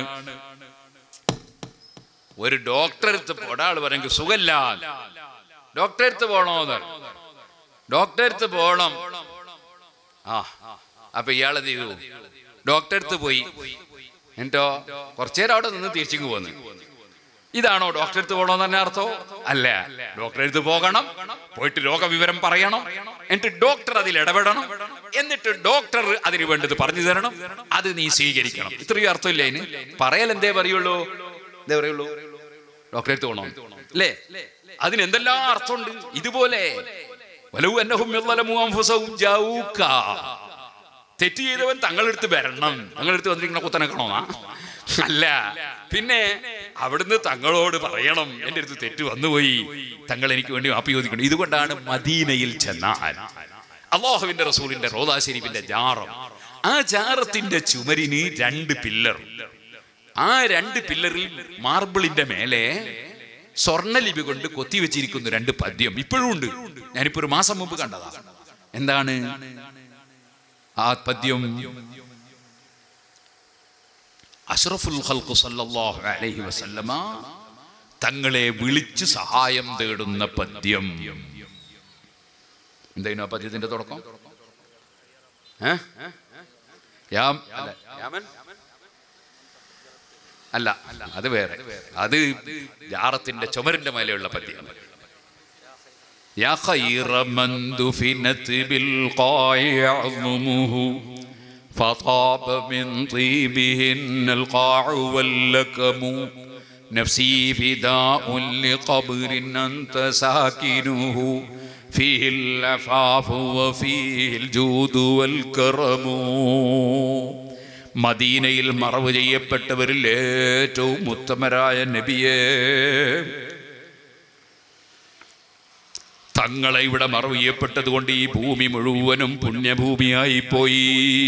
ഒരു ഡോക്ടറെ അടുത്ത് ഒരാൾ പറയുമെങ്കിൽ സുഖല്ല ഡോക്ടറെ അടുത്ത് പോണോന്ന് ഡോക്ടറെ അടുത്ത് പോണം ആ അപ്പൊ ഇയാളെന്ത് ചെയ്തു ഡോക്ടറെ അടുത്ത് പോയി എന്നിട്ടോ കുറച്ചേരം അവിടെ നിന്ന് തിരിച്ചു പോന്നു ഇതാണോ ഡോക്ടറെ അടുത്ത് പോകണമെന്ന് തന്നെ അർത്ഥം അല്ല ഡോക്ടറെ അടുത്ത് പോകണം പോയിട്ട് രോഗവിവരം പറയണം എന്നിട്ട് ഡോക്ടർ അതിൽ ഇടപെടണം എന്നിട്ട് ഡോക്ടർ അതിന് വേണ്ടത് പറഞ്ഞു തരണം അത് നീ സ്വീകരിക്കണം ഇത്രയും അർത്ഥമില്ല അതിന് പറയൽ എന്തേ പറയുള്ളൂ എന്തേ പറയുള്ളൂ ഡോക്ടറെ അടുത്ത് പോകണം അല്ലേ അതിന് എന്തെല്ലാം അർത്ഥമുണ്ട് ഇതുപോലെ വലു അന്നഹും യദ്ലമു അൻഫുസഹും ജാഊക തെറ്റ് ചെയ്തവൻ തങ്ങളെടുത്ത് വരണം തങ്ങളെടുത്ത് വന്നിരിക്കുന്ന കുത്തനക്കണോന്നാ അല്ല പിന്നെ അവിടുന്ന് തങ്ങളോട് പറയണം എൻ്റെ അടുത്ത് തെറ്റ് വന്നുപോയി തങ്ങൾ എനിക്ക് വേണ്ടി മാപ്പി ചോദിക്കണം ഇതുകൊണ്ടാണ് മദീനയിൽ ചെന്നാൽ അള്ളാഹുവിന്റെ റസൂലിന്റെ റോദാ ശരീഫിന്റെ ജാറം ആ ജാറത്തിന്റെ ചുമരിന് രണ്ട് പില്ലർ ആ രണ്ട് പില്ലറിൽ മാർബിളിന്റെ മേലെ സ്വർണ്ണലിപി കൊണ്ട് കൊത്തിവെച്ചിരിക്കുന്ന രണ്ട് പദ്യം ഇപ്പോഴും ഉണ്ട് ഞാനിപ്പോ ഒരു മാസം മുമ്പ് കണ്ടതാ എന്താണ് ആ പദ്യം അഷ്റഫുൽ ഖൽഖ് സല്ലല്ലാഹു അലൈഹി വസല്ലമ തങ്ങളെ വിളിച്ച് സഹായം തേടുന്ന പദ്യം എന്തായിരുന്നു ആ പദ്യത്തിന്റെ തുടക്കം ഏ? യാം- അല്ല, യാമൻ? അല്ല അത് വേറെ അത് ജാറത്തിന്റെ ചുമരിന്റെ മേലെയുള്ള പദ്യം يا خير من دفنت بالقاع عظمه فطاب من طيبهن القاع واللكم نفسي فداء لقبر أنت ساكنه فيه العفاف وفيه الجود والكرم മദീനയിൽ മറവ് ചെയ്യപ്പെട്ടവരിൽ ഏറ്റവും ഉത്തമരായ നബിയേ തങ്ങളെ ഇവിടെ മറവ് ചെയ്യപ്പെട്ടത് കൊണ്ട് ഈ ഭൂമി മുഴുവനും പുണ്യഭൂമിയായി പോയി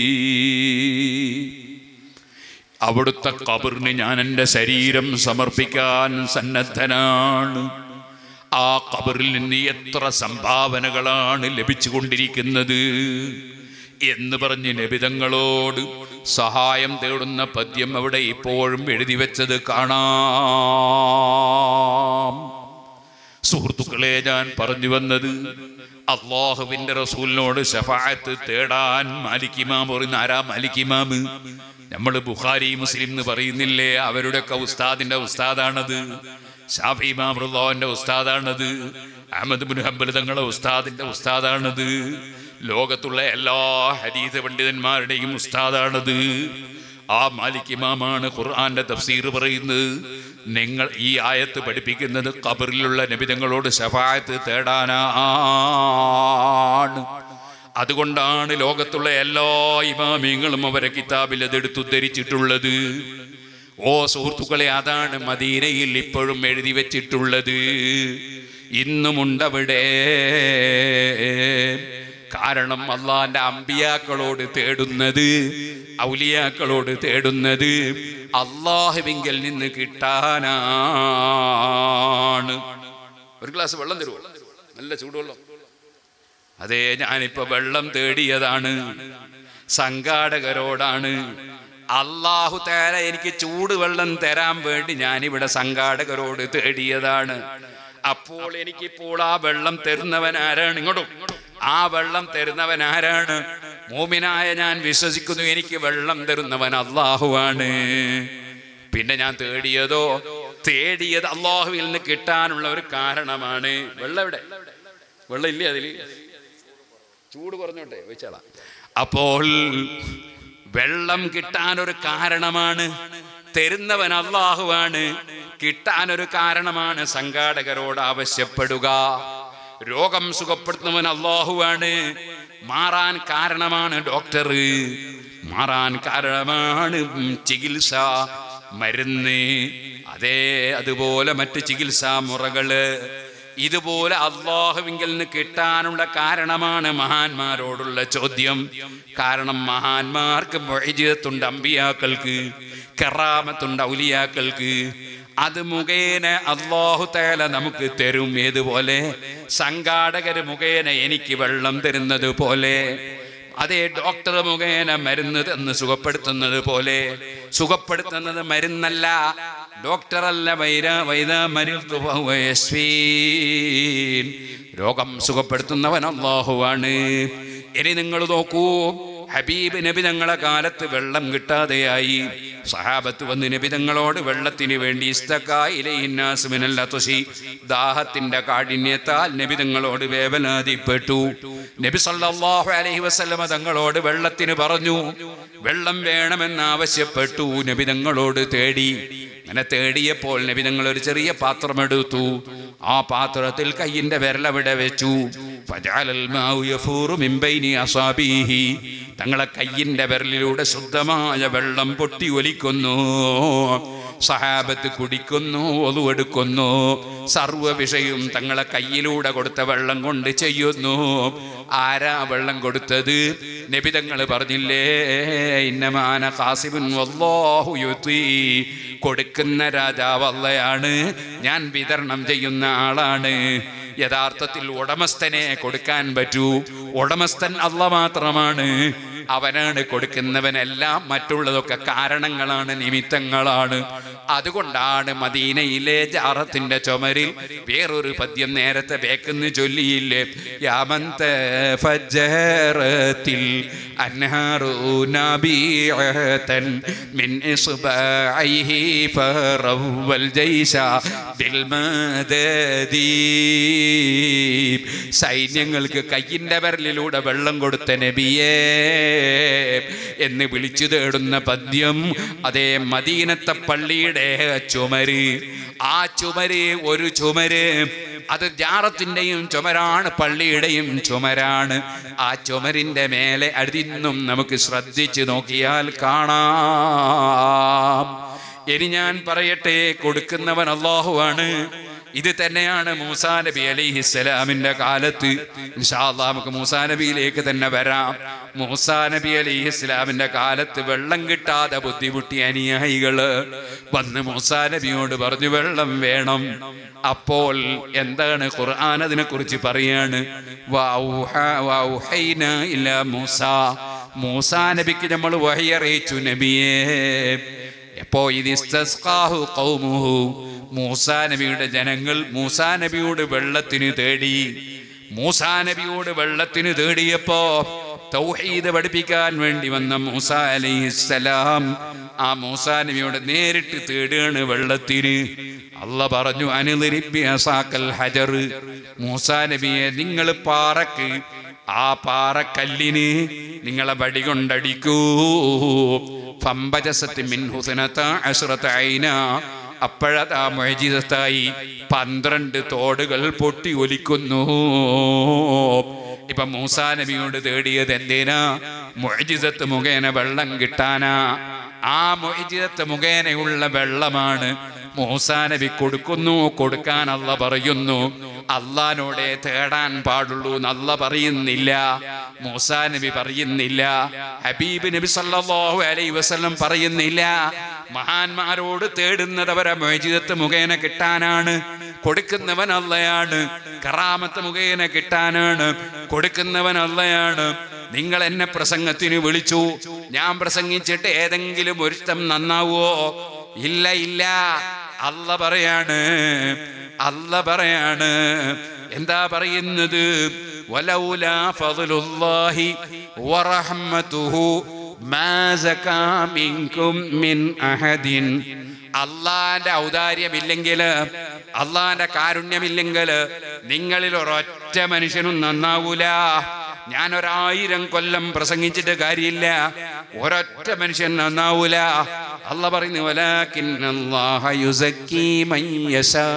അവിടുത്തെ കബറിന് ഞാൻ എൻ്റെ ശരീരം സമർപ്പിക്കാൻ സന്നദ്ധനാണ് ആ കബറിൽ നിന്ന് എത്ര സംഭാവനകളാണ് ലഭിച്ചുകൊണ്ടിരിക്കുന്നത് എന്ന് പറഞ്ഞ് നബിതങ്ങളോട് സഹായം തേടുന്ന പദ്യം അവിടെ ഇപ്പോഴും എഴുതി വെച്ചത് കാണാം സുഹൃത്തുക്കളെ ഞാൻ പറഞ്ഞു വന്നത് അള്ളാഹുവിന്റെ റസൂലിനോട് ഷഫായത്ത് തേടാൻ മാലിക്കിമാം പറയുന്ന ആരാ മാലിക്കിമാമ് നമ്മൾ ബുഖാരി മുസ്ലിം എന്ന് പറയുന്നില്ലേ അവരുടെയൊക്കെ ഉസ്താദിന്റെ ഉസ്താദാണത് ഷാഫി മാമൃള്ളാന്റെ ഉസ്താദാണത് അഹമ്മദ് ബിൻ ഹംബൽ തങ്ങളുടെ ഉസ്താദിന്റെ ഉസ്താദാണത് ലോകത്തുള്ള എല്ലാ ഹദീസ് പണ്ഡിതന്മാരുടെയും ഉസ്താദാണത് ആ മാലിക് ഇമാമാണ് ഖുർആന്റെ തഫ്സീർ പറയുന്നത് നിങ്ങൾ ഈ ആയത്ത് പഠിപ്പിക്കുന്നത് ഖബറിലുള്ള നബിതങ്ങളോട് ശഫായത്ത് തേടാനാണ് അതുകൊണ്ടാണ് ലോകത്തുള്ള എല്ലാ ഇമാമിങ്ങളും അവരെ കിതാബിൽ അത് എടുത്തുദ്ധരിച്ചിട്ടുള്ളത് ഓ സുഹൃത്തുക്കളെ അതാണ് മദീനയിൽ ഇപ്പോഴും എഴുതി വെച്ചിട്ടുള്ളത് ഇന്നുമുണ്ടവിടെ കാരണം അള്ളാന്റെ അമ്പിയാക്കളോട് തേടുന്നത് ഔലിയാക്കളോട് തേടുന്നത് അള്ളാഹുവിങ്കിൽ നിന്ന് കിട്ടാനാണ് ഒരു ഗ്ലാസ് വെള്ളം തരുമോ നല്ല ചൂടുവെള്ളം അതെ ഞാനിപ്പോ വെള്ളം തേടിയതാണ് സംഘാടകരോടാണ് അള്ളാഹു തേര എനിക്ക് ചൂടുവെള്ളം തരാൻ വേണ്ടി ഞാനിവിടെ സംഘാടകരോട് തേടിയതാണ് അപ്പോൾ എനിക്കിപ്പോൾ ആ വെള്ളം തരുന്നവൻ ആരാണ് ഇങ്ങോട്ടും ആ വെള്ളം തരുന്നവൻ ആരാണ് മോമിനായ ഞാൻ വിശ്വസിക്കുന്നു എനിക്ക് വെള്ളം തരുന്നവൻ അള്ളാഹുവാണ് പിന്നെ ഞാൻ തേടിയതോ തേടിയത് അള്ളാഹുവിൽ നിന്ന് കിട്ടാനുള്ള ഒരു കാരണമാണ് വെള്ളം എവിടെ വെള്ളം ഇല്ലേ അതില് ചൂട് കുറഞ്ഞോട്ടെ വെച്ചാളാ അപ്പോൾ വെള്ളം കിട്ടാൻ ഒരു കാരണമാണ് തരുന്നവൻ അള്ളാഹുവാണ് കിട്ടാൻ ഒരു കാരണമാണ് സംഘാടകരോട് ആവശ്യപ്പെടുക രോഗം സുഖപ്പെടുത്തുന്നവൻ അള്ളാഹുവാണ് മാറാൻ കാരണമാണ് ഡോക്ടർ മാറാൻ കാരണമാണ് ചികിത്സ മരുന്ന് അതേ അതുപോലെ മറ്റ് ചികിത്സാ മുറകള് ഇതുപോലെ അള്ളാഹുവിങ്കിൽ നിന്ന് കിട്ടാനുള്ള കാരണമാണ് മഹാന്മാരോടുള്ള ചോദ്യം കാരണം മഹാന്മാർക്ക് മൊഴിജത്തുണ്ട് അമ്പിയാക്കൾക്ക് കറാമത്തുണ്ട് ഔലിയാക്കൾക്ക് അത് മുഖേന അള്ളാഹു തേല നമുക്ക് തരും ഏതുപോലെ സംഘാടകര് മുഖേന എനിക്ക് വെള്ളം തരുന്നത് പോലെ അതേ ഡോക്ടർ മുഖേന മരുന്ന് തന്ന് സുഖപ്പെടുത്തുന്നത് പോലെ സുഖപ്പെടുത്തുന്നത് മരുന്നല്ല ഡോക്ടറല്ല വൈര വൈദ മരുന്ന് രോഗം സുഖപ്പെടുത്തുന്നവൻ അള്ളാഹുവാണ് ഇനി നിങ്ങൾ നോക്കൂ ഹബീബ് നബി തങ്ങളെ കാലത്ത് വെള്ളം കിട്ടാതെയായി സഹാബത്ത് വന്ന് നബി തങ്ങളോട് വെള്ളത്തിന് വേണ്ടി ഇസ്തക്കായിലെന്നാസുമിനല്ല തുഷി ദാഹത്തിന്റെ കാഠിന്യത്താൽ നബി തങ്ങളോട് വേവലാതിപ്പെട്ടു നബി സല്ലല്ലാഹു അലൈഹി വസല്ലമ തങ്ങളോട് വെള്ളത്തിന് പറഞ്ഞു വെള്ളം വേണമെന്ന് ആവശ്യപ്പെട്ടു നബി തങ്ങളോട് തേടി അങ്ങനെ തേടിയപ്പോൾ നബി തങ്ങൾ ഒരു ചെറിയ പാത്രം എടുത്തു ആ പാത്രത്തിൽ കയ്യിന്റെ വിരലവിടെ വെച്ചു ഫജഅലൽ മാഉ യഫൂറു മിൻ ബൈനി അസാബീഹി തങ്ങളെ കയ്യിന്റെ വിരലിലൂടെ ശുദ്ധമായ വെള്ളം പൊട്ടി ഒലിക്കുന്നു സഹാബത്ത് കുടിക്കുന്നു ഒതുവെടുക്കുന്നു സർവ്വ വിഷയവും തങ്ങളെ കയ്യിലൂടെ കൊടുത്ത വെള്ളം കൊണ്ട് ചെയ്യുന്നു ആരാ വെള്ളം കൊടുത്തത് നബി തങ്ങൾ പറഞ്ഞില്ലേ ഇന്നമാന ഖാസിബുൻ വല്ലാഹു യുതി കൊടുക്കുന്ന രാജാവ് അള്ളയാണ് ഞാൻ വിതരണം ചെയ്യുന്ന ആളാണ് യഥാർത്ഥത്തിൽ ഉടമസ്ഥനെ കൊടുക്കാൻ പറ്റൂ ഉടമസ്ഥൻ അല്ല മാത്രമാണ് അവനാണ് കൊടുക്കുന്നവനെല്ലാം മറ്റുള്ളതൊക്കെ കാരണങ്ങളാണ് നിമിത്തങ്ങളാണ് അതുകൊണ്ടാണ് മദീനയിലെ ജാറത്തിന്റെ ചുമരിൽ വേറൊരു പദ്യം നേരത്തെ വേക്കെന്ന് ചൊല്ലിയില്ലേ യാമന്ത ഫജ്ജറത്തിൽ അൻഹാറു നബീഅതൻ മിൻ ഇസ്ബഅൈഹി ഫറവൽ ജൈശ ബിൽ മദദി സൈന്യങ്ങൾക്ക് കയ്യിന്റെ വിരലിലൂടെ വെള്ളം കൊടുത്ത നബിയേ എന്ന് വിളിച്ചു തേടുന്ന പദ്യം അതേ മദീനത്തെ പള്ളിയുടെ ചുമര് ആ ചുമര് ഒരു ചുമര് അത് ജാറത്തിന്റെയും ചുമരാണ് പള്ളിയുടെയും ചുമരാണ് ആ ചുമരിന്റെ മേലെ അതിന്നും നമുക്ക് ശ്രദ്ധിച്ചു നോക്കിയാൽ കാണാം ഇനി ഞാൻ പറയട്ടെ കൊടുക്കുന്നവൻ അള്ളാഹുവാണ് ഇത് തന്നെയാണ് മൂസാ നബി അലിഹിസ്സലാമിന്റെ കാലത്ത് ഇൻഷാ അല്ലാഹ് നമുക്ക് മൂസാ നബിയിലേക്ക് തന്നെ വരാം മൂസാ നബി അലിഹിസ്സലാമിന്റെ കാലത്ത് വെള്ളം കിട്ടാതെ ബുദ്ധിമുട്ടിയ അനുയായികള് വന്ന് മൂസാ നബിയോട് പറഞ്ഞു വെള്ളം വേണം അപ്പോൾ എന്താണ് ഖുർആൻ അതിനെ കുറിച്ച് പറയാണ് വൗഹ- വൗഹൈന ഇലാ മൂസ മൂസാ നബിക്ക് നമ്മൾ വഹിയറിയിച്ചു നബിയേ എപ്പോ ഇത് ഇസ്തസ്ഖാഹു ഖൗമുഹു മൂസാ നബിയുടെ ജനങ്ങൾ മൂസാ നബിയോട് വെള്ളത്തിന് തേടി മൂസാ നബിയോട് വെള്ളത്തിന് തേടിയപ്പോ തൗഹീദ് പഠിപ്പിക്കാൻ വേണ്ടി വന്ന മൂസ അലൈഹിസ്സലാം ആ മൂസാ നബിയോട് നേരിട്ട് തേടുകയാണ് വെള്ളത്തിന് അല്ല പറഞ്ഞു അനുനിരിപ്പി അസാക്കൽ ഹജർ മൂസാ നബിയെ നിങ്ങൾ പാറക്ക് ആ പാറക്കല്ലിന് നിങ്ങളെ വടി കൊണ്ടടിക്കൂ ഫംബജസത്തി മിൻ ഹുസനത അശ്രത ഐന അപ്പോഴതാ മൊയ്ജിതത്തായി പന്ത്രണ്ട് തോടുകൾ പൊട്ടി ഒലിക്കുന്നു ഇപ്പൊ മൂസാ നബിയോട് തേടിയത് എന്തിനാ മൊയ്ജിതത്ത് മുഖേന വെള്ളം കിട്ടാനാ ആ മൊയ്ജിതത്ത് മുഖേനയുള്ള വെള്ളമാണ് മൂസാ നബി കൊടുക്കുന്നു കൊടുക്കാൻ അല്ല പറയുന്നു അള്ളഹാനോടെ തേടാൻ പാടുള്ളൂ എന്നല്ല പറയുന്നില്ല മൂസാ നബി പറയുന്നില്ല ഹബീബ് നബി സല്ലല്ലാഹു അലൈഹി വസല്ലം പറയുന്നില്ല മഹാന്മാരോട് തേടുന്നത് അവരെ മോചിതത്ത് മുഖേന കിട്ടാനാണ് കൊടുക്കുന്നവൻ അല്ലയാണ് കറാമത്ത് മുഖേന കിട്ടാനാണ് കൊടുക്കുന്നവൻ അല്ലയാണ് നിങ്ങൾ എന്നെ പ്രസംഗത്തിന് വിളിച്ചു ഞാൻ പ്രസംഗിച്ചിട്ട് ഏതെങ്കിലും ഒരുത്തം നന്നാവോ ഇല്ല ഇല്ല അല്ല പറയാണ് അല്ല പറയാണ് എന്താ പറയുന്നത് വലൗലാ ഫദ്ലുല്ലാഹി വറഹ്മതുഹു മാ സകാ മിൻകും മിൻ അഹദിൻ അള്ളാന്റെ ഔദാര്യമില്ലെങ്കിൽ അള്ളാന്റെ കാരുണ്യമില്ലെങ്കിൽ നിങ്ങളിൽ ഒരൊറ്റ മനുഷ്യനും നന്നാവൂല ഞാൻ ഒരായിരം കൊല്ലം പ്രസംഗിച്ചിട്ട് കാര്യമില്ല ഒരൊറ്റ മനുഷ്യൻ നന്നാവൂല അല്ല പറയുന്നു വലാകിൻ അല്ലാഹ യുസക്കി മൻ യശാ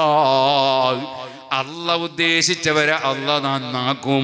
അല്ല ഉദ്ദേശിച്ചവരെ അല്ല നന്നാക്കും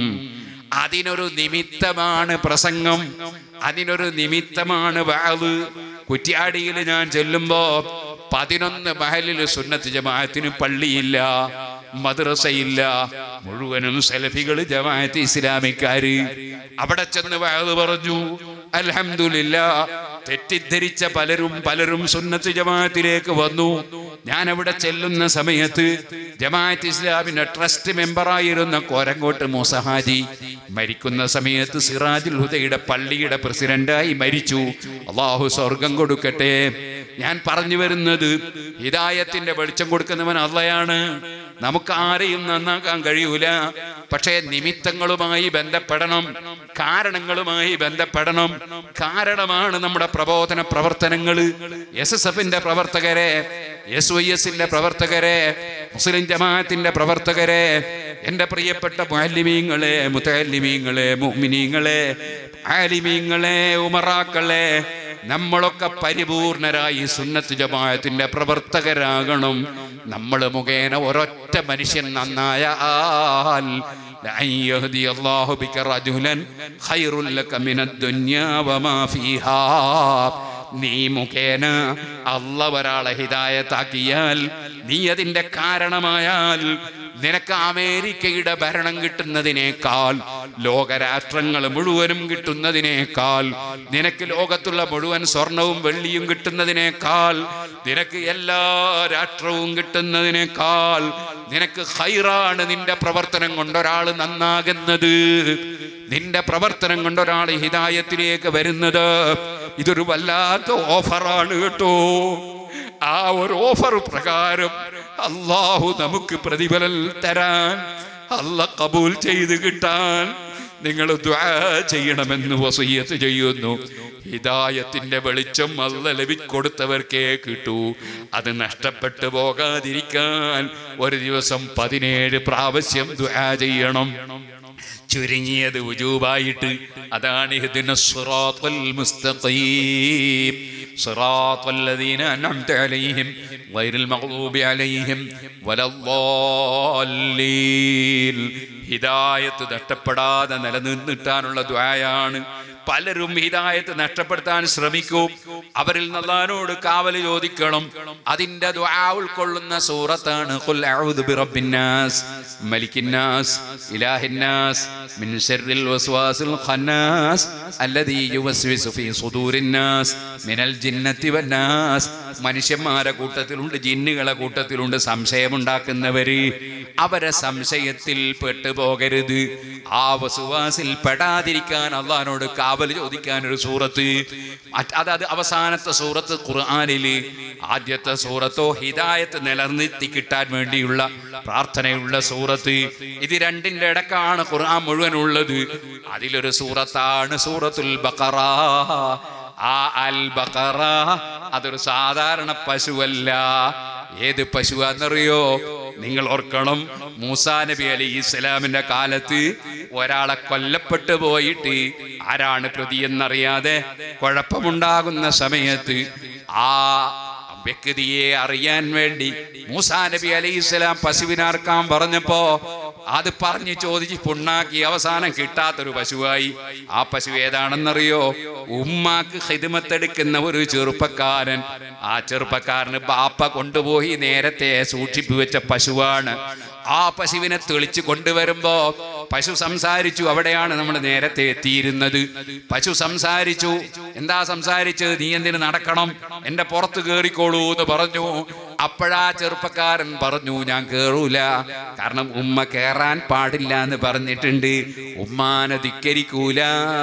അതിനൊരു നിമിത്തമാണ് പ്രസംഗം അതിനൊരു നിമിത്തമാണ് വാവ് കുറ്റ്യാടിയിൽ ഞാൻ ചെല്ലുമ്പോ പതിനൊന്ന് മഹലിൽ സുന്നത്ത് ജമാഅത്തിന് പള്ളിയില്ല മദ്രസയില്ല മുഴുവനും സെലഫികൾ ജമാഅത്ത് ഇസ്ലാമിക്കാര് അവിടെ ചെന്ന് വാവ് പറഞ്ഞു അൽഹംദുലില്ല തെറ്റിദ്ധരിച്ച പലരും പലരും സുന്നത്ത് ജമാഅത്തിലേക്ക് വന്നു ഞാൻ അവിടെ ചെല്ലുന്ന സമയത്ത് ജമാഅത്ത് ഇസ്ലാമിന്റെ ട്രസ്റ്റ് മെമ്പറായിരുന്ന കോരങ്കോട്ട് മൂസഹാജി മരിക്കുന്ന സമയത്ത് സിറാജുൽ ഹുദയുടെ പള്ളിയുടെ പ്രസിഡന്റായി മരിച്ചു അള്ളാഹു സ്വർഗം കൊടുക്കട്ടെ ഞാൻ പറഞ്ഞു വരുന്നത് ഹിദായത്തിന്റെ വെളിച്ചം കൊടുക്കുന്നവൻ അള്ളയാണ് നമുക്ക് ആരെയും നന്നാക്കാൻ കഴിയൂല പക്ഷേ നിമിത്തങ്ങളുമായി ബന്ധപ്പെടണം കാരണങ്ങളുമായി ബന്ധപ്പെടണം കാരണമാണ് നമ്മുടെ പ്രബോധന പ്രവർത്തനങ്ങൾ എസ് എസ് എഫിന്റെ പ്രവർത്തകരെ എസ് വൈ എസിന്റെ പ്രവർത്തകരെ മുസ്ലിം ജമാഅത്തിന്റെ പ്രവർത്തകരെ എൻ്റെ പ്രിയപ്പെട്ട മുഹല്ലിമീങ്ങളെ മുത്തല്ലിമീങ്ങളെ മുഅ്മിനീങ്ങളെ ആലിമീങ്ങളെ ഉമറാക്കളെ നമ്മളൊക്കെ പരിപൂർണരായി സുന്നത്ത് ജമാഅത്തിന്റെ പ്രവർത്തകരാകണം നമ്മൾ മുഖേന ഒരൊറ്റ മനുഷ്യൻ നന്നായാൽ لأن يهدي الله بك رجلا خير لك من الدنيا وما فيها നീ മുഖേന അല്ല ഒരാളെ ഹിതായത്താക്കിയാൽ നീ അതിന്റെ കാരണമായാൽ നിനക്ക് അമേരിക്കയുടെ ഭരണം കിട്ടുന്നതിനേക്കാൾ ലോകരാഷ്ട്രങ്ങൾ മുഴുവനും കിട്ടുന്നതിനേക്കാൾ നിനക്ക് ലോകത്തുള്ള മുഴുവൻ സ്വർണവും വെള്ളിയും കിട്ടുന്നതിനേക്കാൾ നിനക്ക് എല്ലാ രാഷ്ട്രവും കിട്ടുന്നതിനേക്കാൾ നിനക്ക് ഹൈറാണ് നിന്റെ പ്രവർത്തനം കൊണ്ടൊരാൾ നന്നാകുന്നത് നിന്റെ പ്രവർത്തനം കൊണ്ട് ഒരാൾ ഹിതായത്തിലേക്ക് വരുന്നത് ഇതൊരു വല്ലാത്ത ഓഫറാണ് കേട്ടോ ആ ഒരു ഓഫർ പ്രകാരം അള്ളാഹു നമുക്ക് പ്രതിഫലം തരാൻ അല്ല കബൂൽ ചെയ്ത് കിട്ടാൻ നിങ്ങൾ ദ്വാ ചെയ്യണമെന്ന് വസീയത്ത് ചെയ്യുന്നു ഹിദായത്തിന്റെ വെളിച്ചം അല്ല ലഭിക്കൊടുത്തവർക്കേ കിട്ടൂ അത് നഷ്ടപ്പെട്ടു പോകാതിരിക്കാൻ ഒരു ദിവസം പതിനേഴ് പ്രാവശ്യം ദ്വാ ചെയ്യണം ചുരുങ്ങിയത് ഉജൂബായിട്ട് അതാണ് ഇഹ്ദിന സിറാത്തുൽ മുസ്തഖീം സിറാത്തുൽ ലദീന അൻഅംത അലൈഹിം ഗൈറുൽ മഗ്ദൂബി അലൈഹിം വലദ്ദാല്ലീൻ ഹിദായത്ത് നഷ്ടപ്പെടാതെ നിലനിന്നിട്ടാനുള്ള ദ്വായാണ് പലരും ഹിദായത്ത് നഷ്ടപ്പെടുത്താൻ ശ്രമിക്കും അവരിൽ നല്ലാനോട് കാവൽ ചോദിക്കണം അതിന്റെ ദുആ ഉൾക്കൊള്ളുന്ന സൂറത്താണ് ഖുൽ അഊദു ബിറബ്ബിന്നാസ് മലിക്കിന്നാസ് ഇലാഹിന്നാസ് മിൻ ശർറിൽ വസ്വാസിൽ ഖന്നാസ് അല്ലദീ യുവസ്വിസു ഫീ സുദൂരിന്നാസ് മിനൽ ജിന്നത്തി വന്നാസ് മനുഷ്യന്മാരെ കൂട്ടത്തിലുണ്ട് ജിന്നുകളെ കൂട്ടത്തിലുണ്ട് സംശയമുണ്ടാക്കുന്നവര് അവരെ സംശയത്തിൽ പെട്ടുപോകരുത് ആ വസുവാസിൽ പെടാതിരിക്കാൻ അള്ളഹാനോട് കാവൽ ചോദിക്കാൻ ഒരു സൂറത്ത് മറ്റ് അതായത് അവസാനത്തെ സൂറത്ത് ഖുർആാനില് ആദ്യത്തെ സൂറത്തോ ഹിദായത്ത് നിലനിർത്തി കിട്ടാൻ വേണ്ടിയുള്ള പ്രാർത്ഥനയുള്ള സൂറത്ത് ഇത് രണ്ടിന്റെ ഇടക്കാണ് ഖുർആൻ മുഴുവൻ ഉള്ളത് അതിലൊരു സൂറത്താണ് സൂറത്തുൽ ബഖറ ആ അൽ ബഖറ അതൊരു സാധാരണ പശുവല്ല ഏത് പശുവാന്നറിയോ നിങ്ങൾ ഓർക്കണം മൂസാ നബി അലി ഇസ്ലാമിന്റെ കാലത്ത് ഒരാളെ കൊല്ലപ്പെട്ടു പോയിട്ട് ആരാണ് പ്രതി എന്നറിയാതെ കുഴപ്പമുണ്ടാകുന്ന സമയത്ത് ആ വ്യക്തിയെ അറിയാൻ വേണ്ടി മൂസാ നബി അലൈഹി ഇസ്ലാം പശുവിനർക്കാൻ പറഞ്ഞപ്പോ അത് പറഞ്ഞ് ചോദിച്ച് പുണ്ണാക്കി അവസാനം കിട്ടാത്തൊരു പശുവായി ആ പശു ഏതാണെന്നറിയോ ഉമ്മാക്ക് ഹിദ്മത്തെടുക്കുന്ന ഒരു ചെറുപ്പക്കാരൻ ആ ചെറുപ്പക്കാരന് ബാപ്പ കൊണ്ടുപോയി നേരത്തെ സൂക്ഷിപ്പു വെച്ച പശുവാണ് ആ പശുവിനെ തെളിച്ച് കൊണ്ടുവരുമ്പോ പശു സംസാരിച്ചു അവിടെയാണ് നമ്മൾ നേരത്തെ എത്തിയിരുന്നത് പശു സംസാരിച്ചു എന്താ സംസാരിച്ചത് നീ എന്തിനു നടക്കണം എന്റെ പുറത്ത് കേറിക്കോളൂ എന്ന് പറഞ്ഞു അപ്പോഴാ ചെറുപ്പക്കാരൻ പറഞ്ഞു ഞാൻ കേറൂല കാരണം ഉമ്മ കേറാൻ പാടില്ല എന്ന് പറഞ്ഞിട്ടുണ്ട് ഉമ്മാനെ ധിക്കരിക്കൂല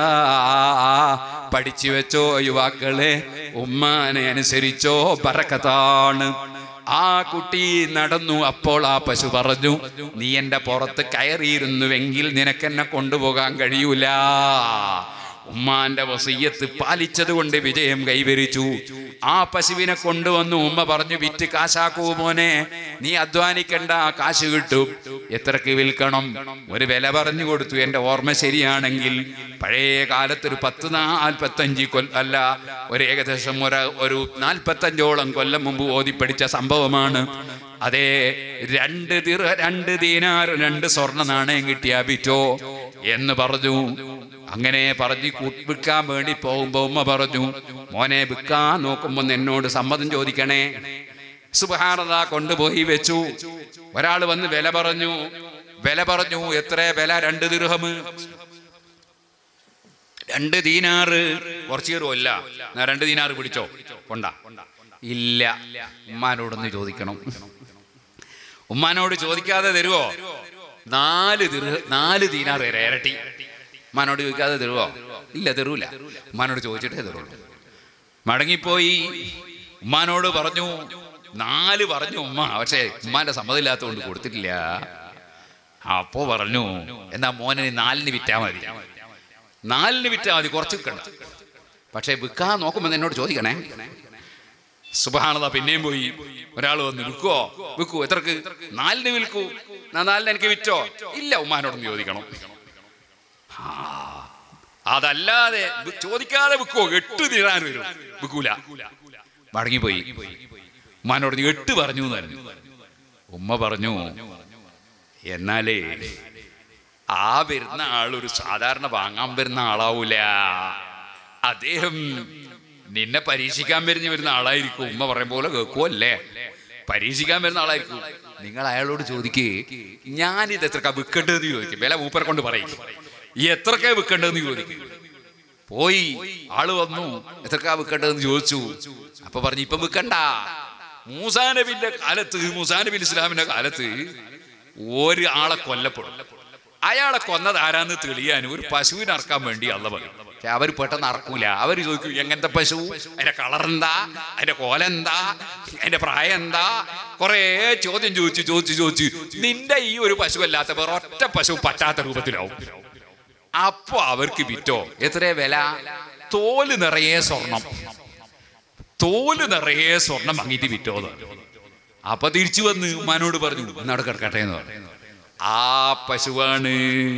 പഠിച്ചു വെച്ചോ യുവാക്കളെ ഉമ്മാനെ അനുസരിച്ചോ ബറക്കത്താണ് ആ കുട്ടി നടന്നു അപ്പോൾ ആ പശു പറഞ്ഞു നീ എന്റെ പുറത്ത് കയറിയിരുന്നുവെങ്കിൽ നിനക്കെന്നെ കൊണ്ടുപോകാൻ കഴിയൂല ഉമ്മാന്റെ വസയ്യത്ത് പാലിച്ചത് കൊണ്ട് വിജയം കൈവരിച്ചു ആ പശുവിനെ കൊണ്ടുവന്നു ഉമ്മ പറഞ്ഞു വിറ്റ് കാശാക്കൂ മോനെ നീ അധ്വാനിക്കണ്ട കാശ് കിട്ടും എത്രക്ക് വിൽക്കണം ഒരു വില പറഞ്ഞു കൊടുത്തു എന്റെ ഓർമ്മ ശരിയാണെങ്കിൽ പഴയ കാലത്ത് ഒരു പത്ത് നാൽപ്പത്തഞ്ച് കൊല്ല അല്ല ഒരു ഏകദേശം ഒരു ഒരു നാൽപ്പത്തഞ്ചോളം കൊല്ലം മുമ്പ് ഓതി പഠിച്ച സംഭവമാണ് അതെ രണ്ട് ദിർ രണ്ട് ദീനാർ രണ്ട് സ്വർണ്ണ നാണയം കിട്ടിയാ വിറ്റോ എന്ന് പറഞ്ഞു അങ്ങനെ പറഞ്ഞ് കൂ- വിൽക്കാൻ വേണ്ടി പോകുമ്പോ ഉമ്മ പറഞ്ഞു മോനെ വിൽക്കാൻ നോക്കുമ്പോ എന്നോട് സമ്മതം ചോദിക്കണേ സുബഹാനത കൊണ്ടുപോയി വെച്ചു ഒരാൾ വന്ന് വില പറഞ്ഞു വില പറഞ്ഞു എത്ര വില രണ്ട് ദിർഹമ് രണ്ട് ദീനാറ് കുറച്ച് കയറുമല്ല എന്നാ രണ്ട് ദീനാറ് പിടിച്ചോ കൊണ്ട ഇല്ല ഉമ്മാനോടൊന്ന് ചോദിക്കണം ഉമ്മാനോട് ചോദിക്കാതെ തരുവോ നാല് ദിർഹ നാല് ദീനാർ വരെ ഇരട്ടി ഉമ്മാനോട് ചോദിക്കാതെ തരുവോ ഇല്ല തരൂല ഉമ്മാനോട് ചോദിച്ചിട്ടേ തരുള്ളൂ മടങ്ങിപ്പോയി ഉമ്മാനോട് പറഞ്ഞു നാല് പറഞ്ഞു ഉമ്മ പക്ഷേ ഉമ്മാന്റെ സമ്മതമില്ലാത്തതുകൊണ്ട് കൊടുത്തിട്ടില്ല അപ്പോ പറഞ്ഞു എന്നാ മോനെ നീ നാലിന് വിറ്റാ മതി നാലിന് വിറ്റാ മതി കുറച്ച് വിൽക്കണ്ട പക്ഷേ വിൽക്കാൻ നോക്കുമ്പോൾ എന്നോട് ചോദിക്കണേ സുബാനത പിന്നെയും പോയി ഒരാൾ വന്ന് വിൽക്കുവോ വിൽക്കൂ എത്രക്ക് നാലിന് വിൽക്കൂ എന്നാ നാലിന് എനിക്ക് വിറ്റോ ഇല്ല ഉമ്മാനോടൊന്ന് ചോദിക്കണം ആ, അതല്ലാതെ വി- ചോദിക്കാതെ വിൽക്കുവോ എട്ട് തീരാൻ വരും വിൽക്കൂല മടങ്ങിപ്പോയി ഉമ്മാനോട് നീ എട്ട് പറഞ്ഞു എന്ന് പറഞ്ഞു ഉമ്മ പറഞ്ഞു എന്നാലേ ആ വരുന്ന ആൾ ഒരു സാധാരണ വാങ്ങാൻ വരുന്ന ആളാവൂല അദ്ദേഹം നിന്നെ പരീക്ഷിക്കാൻ വരുന്ന വരുന്ന ആളായിരിക്കും ഉമ്മ പറയും പോലെ കേൾക്കുമല്ലേ പരീക്ഷിക്കാൻ വരുന്ന ആളായിരിക്കും നിങ്ങൾ അയാളോട് ചോദിക്കേ ഞാനിത് എത്രക്കാ വിൽക്കേണ്ടതെന്ന് ചോദിക്കും വില മൂപ്പരെ കൊണ്ട് പറയും ഈ എത്രക്കാ വിൽക്കേണ്ടതെന്ന് ചോദിക്കും പോയി ആള് വന്നു എത്രക്കാ വിൽക്കേണ്ടതെന്ന് ചോദിച്ചു അപ്പൊ പറഞ്ഞു ഇപ്പൊ വിൽക്കണ്ട മൂസാ നബിന്റെ കാലത്ത് മൂസാ നബി ഇസ്ലാമിന്റെ കാലത്ത് ഒരു ആളെ കൊല്ലപ്പെടും അയാളെ കൊന്നത് ആരാന്ന് തെളിയാൻ ഒരു പശുവിനെ അറക്കാൻ വേണ്ടി അല്ല പറയും പക്ഷെ അവർ പെട്ടെന്ന് അറക്കൂല അവർ ചോദിക്കും എങ്ങനത്തെ പശു അതിന്റെ കളർ എന്താ അതിന്റെ കോല എന്താ അതിന്റെ പ്രായം എന്താ കൊറേ ചോദ്യം ചോദിച്ചു ചോദിച്ചു ചോദിച്ചു നിന്റെ ഈ ഒരു പശു അല്ലാത്ത വേറെ ഒറ്റ പശു പറ്റാത്ത രൂപത്തിലാവും അപ്പൊ അവർക്ക് വിറ്റോ എത്രയാ വില തോല് നിറയെ സ്വർണം തോല് നിറയെ സ്വർണം വാങ്ങിയിട്ട് വിറ്റോ എന്ന് പറഞ്ഞു. അപ്പൊ തിരിച്ചു വന്ന് ഉമ്മാനോട് പറഞ്ഞു എന്നാട് കിടക്കട്ടെ എന്ന് പറഞ്ഞു ആ പശുവാണ്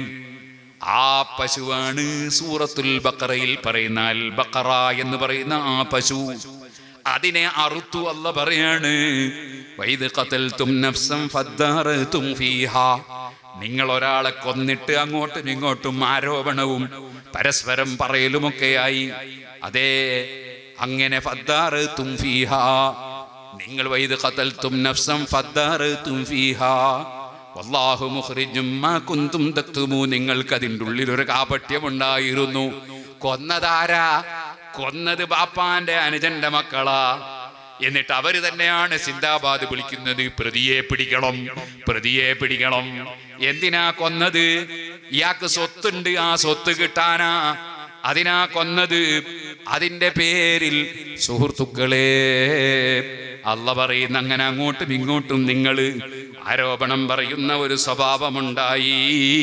ആ പശുവാണ് സൂറത്തുൽ ബക്കറയിൽ പറയുന്ന അൽ ബക്കറ എന്ന് പറയുന്ന ആ പശു അതിനെ അറുത്തു അല്ല പറയാണ് വൈദ് ഖതൽതും നഫ്സം ഫദ്ദാറതും ഫീഹാ നിങ്ങൾ ഒരാളെ കൊന്നിട്ട് അങ്ങോട്ടും ഇങ്ങോട്ടും ആരോപണവും പരസ്പരം പറയലുമൊക്കെയായി അതേ അങ്ങനെ ഫദ്ദാറ് തുംഫീഹ നിങ്ങൾ വൈദ് ഖതൽതും നഫ്സം ഫദ്ദാറ് തുംഫീഹ വല്ലാഹു മുഖ്രിജും മാ കുന്തും തക്തുമു നിങ്ങൾക്ക് അതിൻ്റെ ഉള്ളിൽ ഒരു കാപട്യമുണ്ടായിരുന്നു കൊന്നതാരാ കൊന്നത് ബാപ്പാന്റെ അനുജന്റെ മക്കളാ എന്നിട്ട് അവര് തന്നെയാണ് സിന്ദാബാദ് വിളിക്കുന്നത് പ്രതിയെ പിടിക്കണം പ്രതിയെ പിടിക്കണം എന്തിനാ കൊന്നത് ഇയാൾക്ക് സ്വത്തുണ്ട് ആ സ്വത്ത് കിട്ടാനാ അതിനാ കൊന്നത് അതിന്റെ പേരിൽ സുഹൃത്തുക്കളെ അല്ല പറയുന്ന അങ്ങനെ അങ്ങോട്ടും ഇങ്ങോട്ടും നിങ്ങൾ ആരോപണം പറയുന്ന ഒരു സ്വഭാവമുണ്ടായി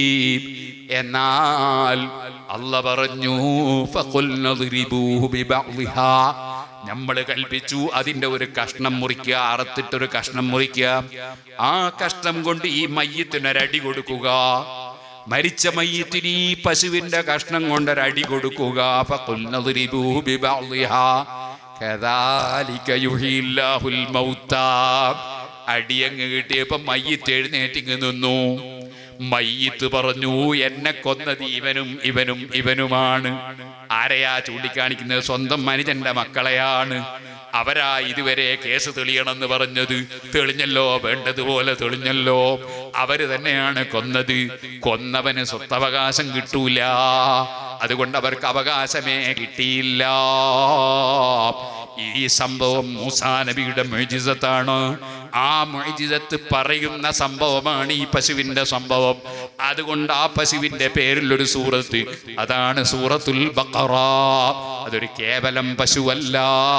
എന്നാൽ അല്ല പറഞ്ഞു ഫഖുൽന ദ്രിബൂഹു ബിബഅ്ളിഹാ. നമ്മള് കൽപ്പിച്ചു അതിന്റെ ഒരു കഷ്ണം മുറിക്കുക അറുത്തിട്ടൊരു കഷ്ണം മുറിക്കുക ആ കഷ്ണം കൊണ്ട് ഈ മയ്യത്തിനൊരടി കൊടുക്കുക മരിച്ച മയ്യത്തിന് ഈ പശുവിന്റെ കഷ്ണം കൊണ്ടൊരടി കൊടുക്കുക ഫഖുൽന ദ്രിബൂഹു ബിബഅ്ളിഹാ. കദാലിക യുഹീല്ലാഹുൽ മൗത്താ. അടിയങ്ങ് കിട്ടിയപ്പോ മയ്യത്ത് എഴുന്നേറ്റിങ് നിന്നു മയ്യത്ത് പറഞ്ഞു എന്നെ കൊന്നത് ഇവനും ഇവനും ഇവനുമാണ് ആരെയാ ചൂണ്ടിക്കാണിക്കുന്നത് സ്വന്തം മനുജന്റെ മക്കളെയാണ് അവരാ ഇതുവരെ കേസ് തെളിയണമെന്ന് പറഞ്ഞത് തെളിഞ്ഞല്ലോ വേണ്ടതുപോലെ തെളിഞ്ഞല്ലോ അവര് തന്നെയാണ് കൊന്നത് കൊന്നവന് സ്വത്തവകാശം കിട്ടൂല അതുകൊണ്ട് അവർക്ക് അവകാശമേ കിട്ടിയില്ല ഈ സംഭവം മൂസാ നബിയുടെ മൊയ്ജിസത്താണ് ആ മൊയ്ജിസത്ത് പറയുന്ന സംഭവമാണ് ഈ പശുവിന്റെ സംഭവം അതുകൊണ്ട് ആ പശുവിന്റെ പേരിൽ ഒരു സൂറത്ത് അതാണ് സൂറത്തുൽ ബഖറ അതൊരു കേവലം പശുവല്ല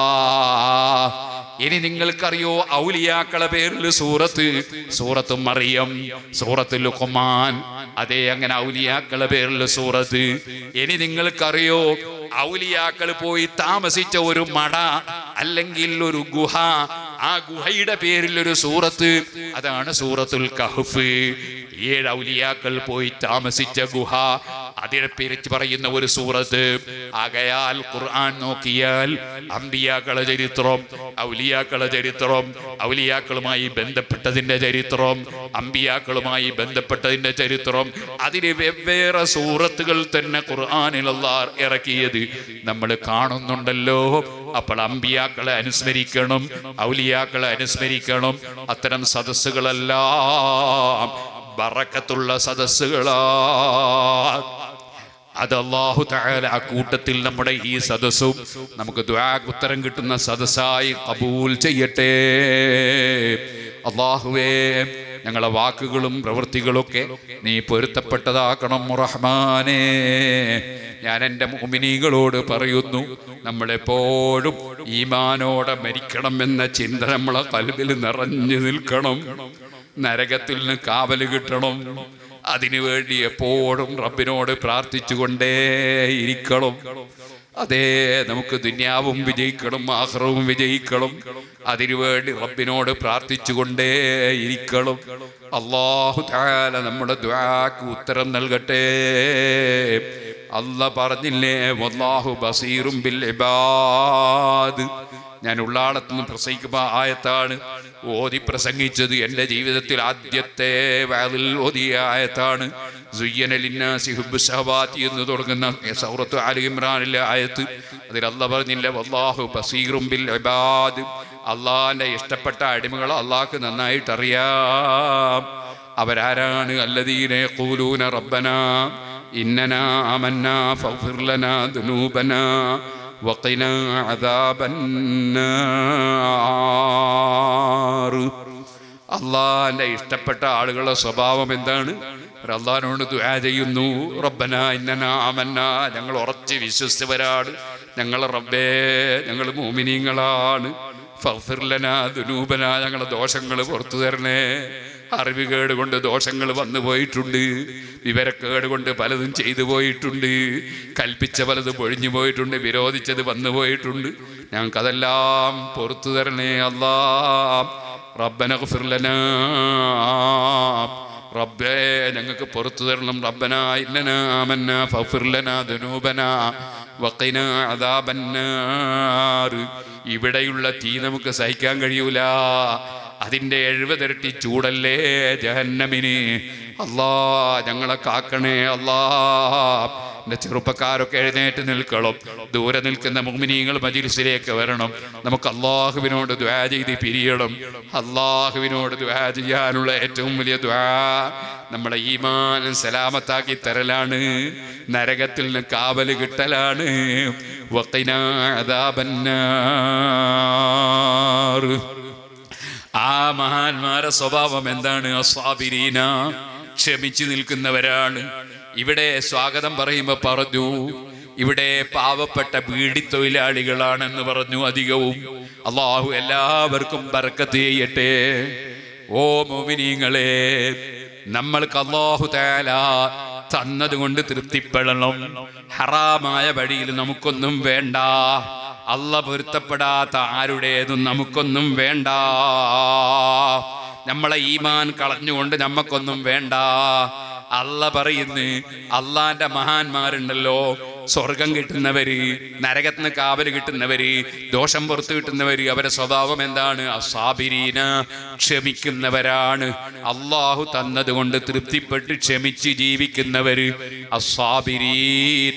ഇനി നിങ്ങൾക്കറിയോ ഔലിയാക്കളെ പേരിൽ സൂറത്ത് സൂറത്ത് മറിയം സൂറത്ത് ലുഖ്മാൻ അതേ അങ്ങനെ ഔലിയാക്കളെ പേരിൽ സൂറത്ത് ഇനി നിങ്ങൾക്കറിയോ ഔലിയാക്കൾ പോയി താമസിച്ച ഒരു മട അല്ലെങ്കിൽ ഒരു ഗുഹ ആ ഗുഹയുടെ പേരിൽ ഒരു സൂറത്ത് അതാണ് സൂറത്തുൽ കഹ്ഫ് ഏഴ് ഔലിയാക്കൾ പോയി താമസിച്ച ഗുഹ അതിനെ പിരിച്ച് പറയുന്ന ഒരു സൂറത്ത് ആകയാൽ ഖുർആൻ നോക്കിയാൽ അമ്പിയാക്കളെ ചരിത്രം ഔലിയാക്കളെ ചരിത്രം ഔലിയാക്കളുമായി ബന്ധപ്പെട്ടതിന്റെ ചരിത്രം അമ്പിയാക്കളുമായി ബന്ധപ്പെട്ടതിന്റെ ചരിത്രം അതിന് വെവ്വേറെ സൂറത്തുകൾ തന്നെ ഖുർആനിൽ അല്ലാഹ് ഇറക്കിയത് നമ്മൾ കാണുന്നുണ്ടല്ലോ അപ്പോൾ അമ്പിയാക്കളെ അനുസ്മരിക്കണം ഔലിയാക്കളെ അനുസ്മരിക്കണം അത്തരം സദസ്സുകളെല്ലാം ബറക്കത്തുള്ള സദസ്സുകളാ അത് അള്ളാഹു തആല ആ കൂട്ടത്തിൽ നമ്മുടെ ഈ സദസ്സും നമുക്ക് ദ്വാക്ക് ഉത്തരം കിട്ടുന്ന സദസ്സായി കബൂൽ ചെയ്യട്ടെ അള്ളാഹുവേ ഞങ്ങളെ വാക്കുകളും പ്രവൃത്തികളൊക്കെ നീ പൊരുത്തപ്പെട്ടതാക്കണം റഹ്മാനേ ഞാൻ എൻ്റെ മുമിനികളോട് പറയുന്നു നമ്മളെപ്പോഴും ഈമാനോടെ മരിക്കണം എന്ന ചിന്ത നമ്മളെ കൽവിൽ നിറഞ്ഞു നിൽക്കണം നരകത്തിൽ നിന്ന് കാവല് കിട്ടണം അതിനുവേണ്ടി എപ്പോഴും റബ്ബിനോട് പ്രാർത്ഥിച്ചുകൊണ്ടേ ഇരിക്കണം അതേ നമുക്ക് ദുന്യാവും വിജയിക്കണം ആഹ്റവും വിജയിക്കണം അതിനുവേണ്ടി റബ്ബിനോട് പ്രാർത്ഥിച്ചുകൊണ്ടേ ഇരിക്കണം അള്ളാഹു താല നമ്മുടെ ദ്വാക്ക് ഉത്തരം നൽകട്ടെ അല്ല പറഞ്ഞില്ലേ വല്ലാഹു ബസീറും ബിൽ ഇബാദ് ഞാൻ ഉള്ളാളത്ത് നിന്ന് പ്രസംഗിക്കുമ്പോൾ ആയത്താണ് ഓതി പ്രസംഗിച്ചത് എൻ്റെ ജീവിതത്തിൽ ആദ്യത്തെ വാതിൽ ഓതിയ ആയത്താണ് സുയ്യനലിന്നാസി ഹുബ്ബു ഷഹബാത്തി എന്ന് തുടങ്ങുന്ന സൗറത്ത് ആലി ഇമ്രാനിലെ ആയത്ത് അതിൽ അല്ല പറഞ്ഞില്ല വല്ലാഹു ബസീറും ബിൽ ഇബാദ് അള്ളാഹിൻ്റെ ഇഷ്ടപ്പെട്ട അടിമകൾ അള്ളാഹ്ക്ക് നന്നായിട്ട് അറിയാം അവരാരാണ് അല്ലദീനെ ഖൂലൂന റബ്ബന ഇന്നനാ ആമന്നാ ഫഗ്ഫിർ ലനാ ദുനൂബനാ وقنا عذاب النار അള്ളാന്റെ ഇഷ്ടപ്പെട്ട ആളുകളുടെ സ്വഭാവം എന്താണ് അവർ അള്ളഹാനോട് ദുആ ചെയ്യുന്നു റബ്ബന ഇന്നന ആമന്ന ഞങ്ങൾ ഉറച്ച് വിശ്വസിച്ചവരാണ് ഞങ്ങൾ റബ്ബേ ഞങ്ങൾ മോമിനിങ്ങളാണ് ഫർലന ദുനൂബന ഞങ്ങളെ ദോഷങ്ങൾ പുറത്തു തരണേ അറിവുകേട് കൊണ്ട് ദോഷങ്ങൾ വന്നു പോയിട്ടുണ്ട് വിവരക്കേട് കൊണ്ട് പലതും ചെയ്തു പോയിട്ടുണ്ട് കൽപ്പിച്ച പലതും പൊഴിഞ്ഞു പോയിട്ടുണ്ട് വിരോധിച്ചത് വന്നു പോയിട്ടുണ്ട് ഞങ്ങൾക്കതെല്ലാം പുറത്തു തരണേ അല്ലാ റബ്ബന ഫിർലന റബ്ബേ ഞങ്ങൾക്ക് പുറത്തു തരണം റബ്ബന ഇന്നന ആമന്ന ഫഫിർലന ദുനൂബന വഖിന അദാബന്നാർ ഇവിടെയുള്ള തീ നമുക്ക് സഹിക്കാൻ കഴിയൂല അതിൻ്റെ എഴുപതിരട്ടി ചൂടല്ലേ ജഹന്നമിന് അല്ലാ ഞങ്ങളെ കാക്കണേ അല്ലാ എൻ്റെ ചെറുപ്പക്കാരൊക്കെ എഴുന്നേറ്റ് നിൽക്കണം ദൂരെ നിൽക്കുന്ന മുഗ്മിനീങ്ങൾ മജിലിസിലേക്ക് വരണം നമുക്ക് അള്ളാഹുവിനോട് ദ്വാ ചെയ്ത് പിരിയണം അള്ളാഹുവിനോട് ദ്വാ ചെയ്യാനുള്ള ഏറ്റവും വലിയ ദ്വാ നമ്മളെ ഈമാൻ സലാമത്താക്കി തരലാണ് നരകത്തിൽ നിന്ന് കാവല് കിട്ടലാണ് വഖിനാ അദാബന്നാർ. ആ മഹാന്മാരെ സ്വഭാവം എന്താണ് അസ്വാബിരീന ക്ഷമിച്ചു നിൽക്കുന്നവരാണ് ഇവിടെ സ്വാഗതം പറയുമ്പോ പറഞ്ഞു ഇവിടെ പാവപ്പെട്ട ബീഡി തൊഴിലാളികളാണെന്ന് പറഞ്ഞു അധികവും അള്ളാഹു എല്ലാവർക്കും ബർക്കത്ത് ചെയ്യട്ടെ ഓ മോമിനീങ്ങളെ നമ്മൾക്ക് അള്ളാഹു തേല തന്നതുകൊണ്ട് തൃപ്തിപ്പെടണം ഹറാമായ വഴിയിൽ നമുക്കൊന്നും വേണ്ട അല്ല പൊരുത്തപ്പെടാത്ത ആരുടേതും നമുക്കൊന്നും വേണ്ട നമ്മളെ ഈമാൻ കളഞ്ഞുകൊണ്ട് നമുക്കൊന്നും വേണ്ട അല്ല പറയുന്നു അള്ളാന്റെ മഹാന്മാരുണ്ടല്ലോ സ്വർഗം കിട്ടുന്നവര് നരകത്തിന് കാവല് കിട്ടുന്നവര് ദോഷം പുറത്തു കിട്ടുന്നവര് അവരുടെ സ്വഭാവം എന്താണ് അസാബിരീന ക്ഷമിക്കുന്നവരാണ് അള്ളാഹു തന്നതുകൊണ്ട് തൃപ്തിപ്പെട്ട് ക്ഷമിച്ച് ജീവിക്കുന്നവര് അസാബിരീൻ